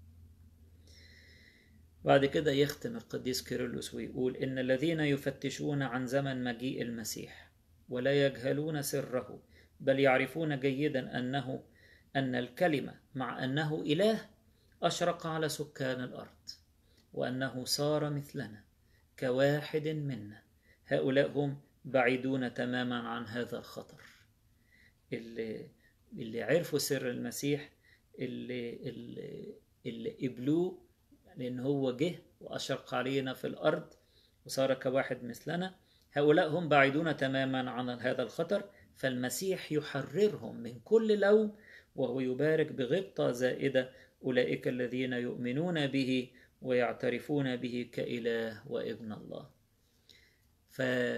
بعد كده يختم القديس كيرلس ويقول إن الذين يفتشون عن زمن مجيء المسيح ولا يجهلون سره بل يعرفون جيدا أنه أن الكلمة مع أنه إله أشرق على سكان الأرض وأنه صار مثلنا كواحد منا هؤلاء هم بعيدون تماما عن هذا الخطر اللي, اللي عرفوا سر المسيح اللي, اللي, اللي قبلوه لأن هو جه وأشرق علينا في الأرض وصار كواحد مثلنا هؤلاء هم بعيدون تماما عن هذا الخطر فالمسيح يحررهم من كل لوم وهو يبارك بغبطة زائدة أولئك الذين يؤمنون به ويعترفون به كإله وابن الله ف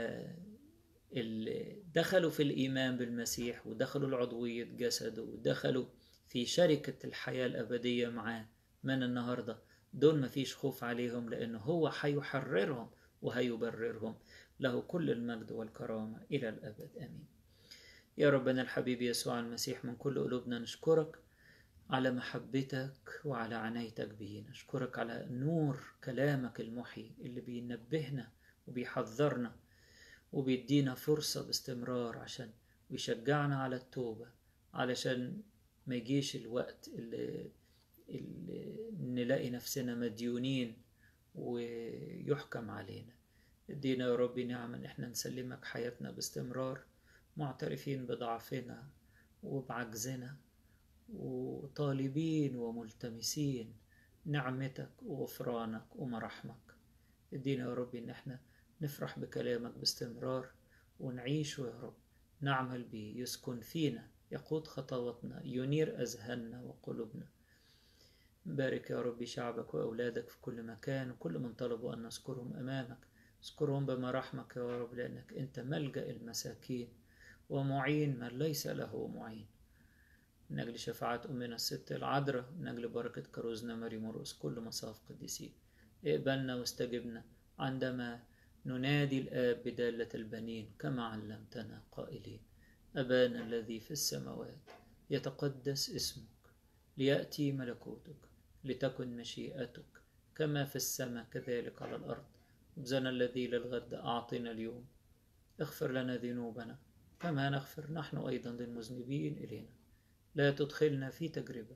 دخلوا في الإيمان بالمسيح ودخلوا العضوية جسده ودخلوا في شركة الحياة الأبدية معاه من النهاردة دول مفيش خوف عليهم لأنه هو هيحررهم وهيبررهم له كل المجد والكرامة إلى الأبد آمين يا ربنا الحبيب يسوع المسيح من كل قلوبنا نشكرك على محبتك وعلى عنايتك بيه نشكرك على نور كلامك المحيي اللي بينبهنا وبيحذرنا وبيدينا فرصة باستمرار عشان ويشجعنا على التوبة علشان ما يجيش الوقت اللي, اللي نلاقي نفسنا مديونين ويحكم علينا ادينا يا ربي نعمة ان احنا نسلمك حياتنا باستمرار معترفين بضعفنا وبعجزنا وطالبين وملتمسين نعمتك وغفرانك ومراحمك ادينا يا ربي ان احنا نفرح بكلامك باستمرار ونعيشه يا رب نعمل به يسكن فينا يقود خطواتنا ينير أذهاننا وقلوبنا بارك يا رب شعبك وأولادك في كل مكان وكل من طلبوا أن نذكرهم أمامك اذكرهم بمراحمك يا رب لأنك أنت ملجأ المساكين ومعين من ليس له معين من أجل شفاعة أمنا الست العذراء من أجل بركة كروزنا ماري مرقس كل مصاف قديسين اقبلنا واستجبنا عندما ننادي الآب بدالة البنين كما علمتنا قائلين أبانا الذي في السماوات يتقدس اسمك ليأتي ملكوتك لتكن مشيئتك كما في السماء كذلك على الأرض خبزنا الذي للغد أعطنا اليوم اغفر لنا ذنوبنا كما نغفر نحن أيضا للمذنبين إلينا لا تدخلنا في تجربة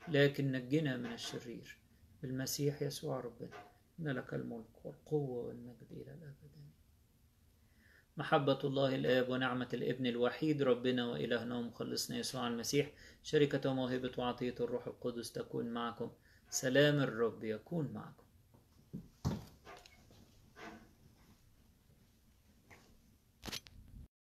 لكن نجنا من الشرير بالمسيح يسوع ربنا إن لك الملك والقوة والمجد إلى الأبد محبة الله الآب ونعمة الابن الوحيد ربنا وإلهنا ومخلصنا يسوع المسيح شركة وموهبة وعطية الروح القدس تكون معكم سلام الرب يكون معكم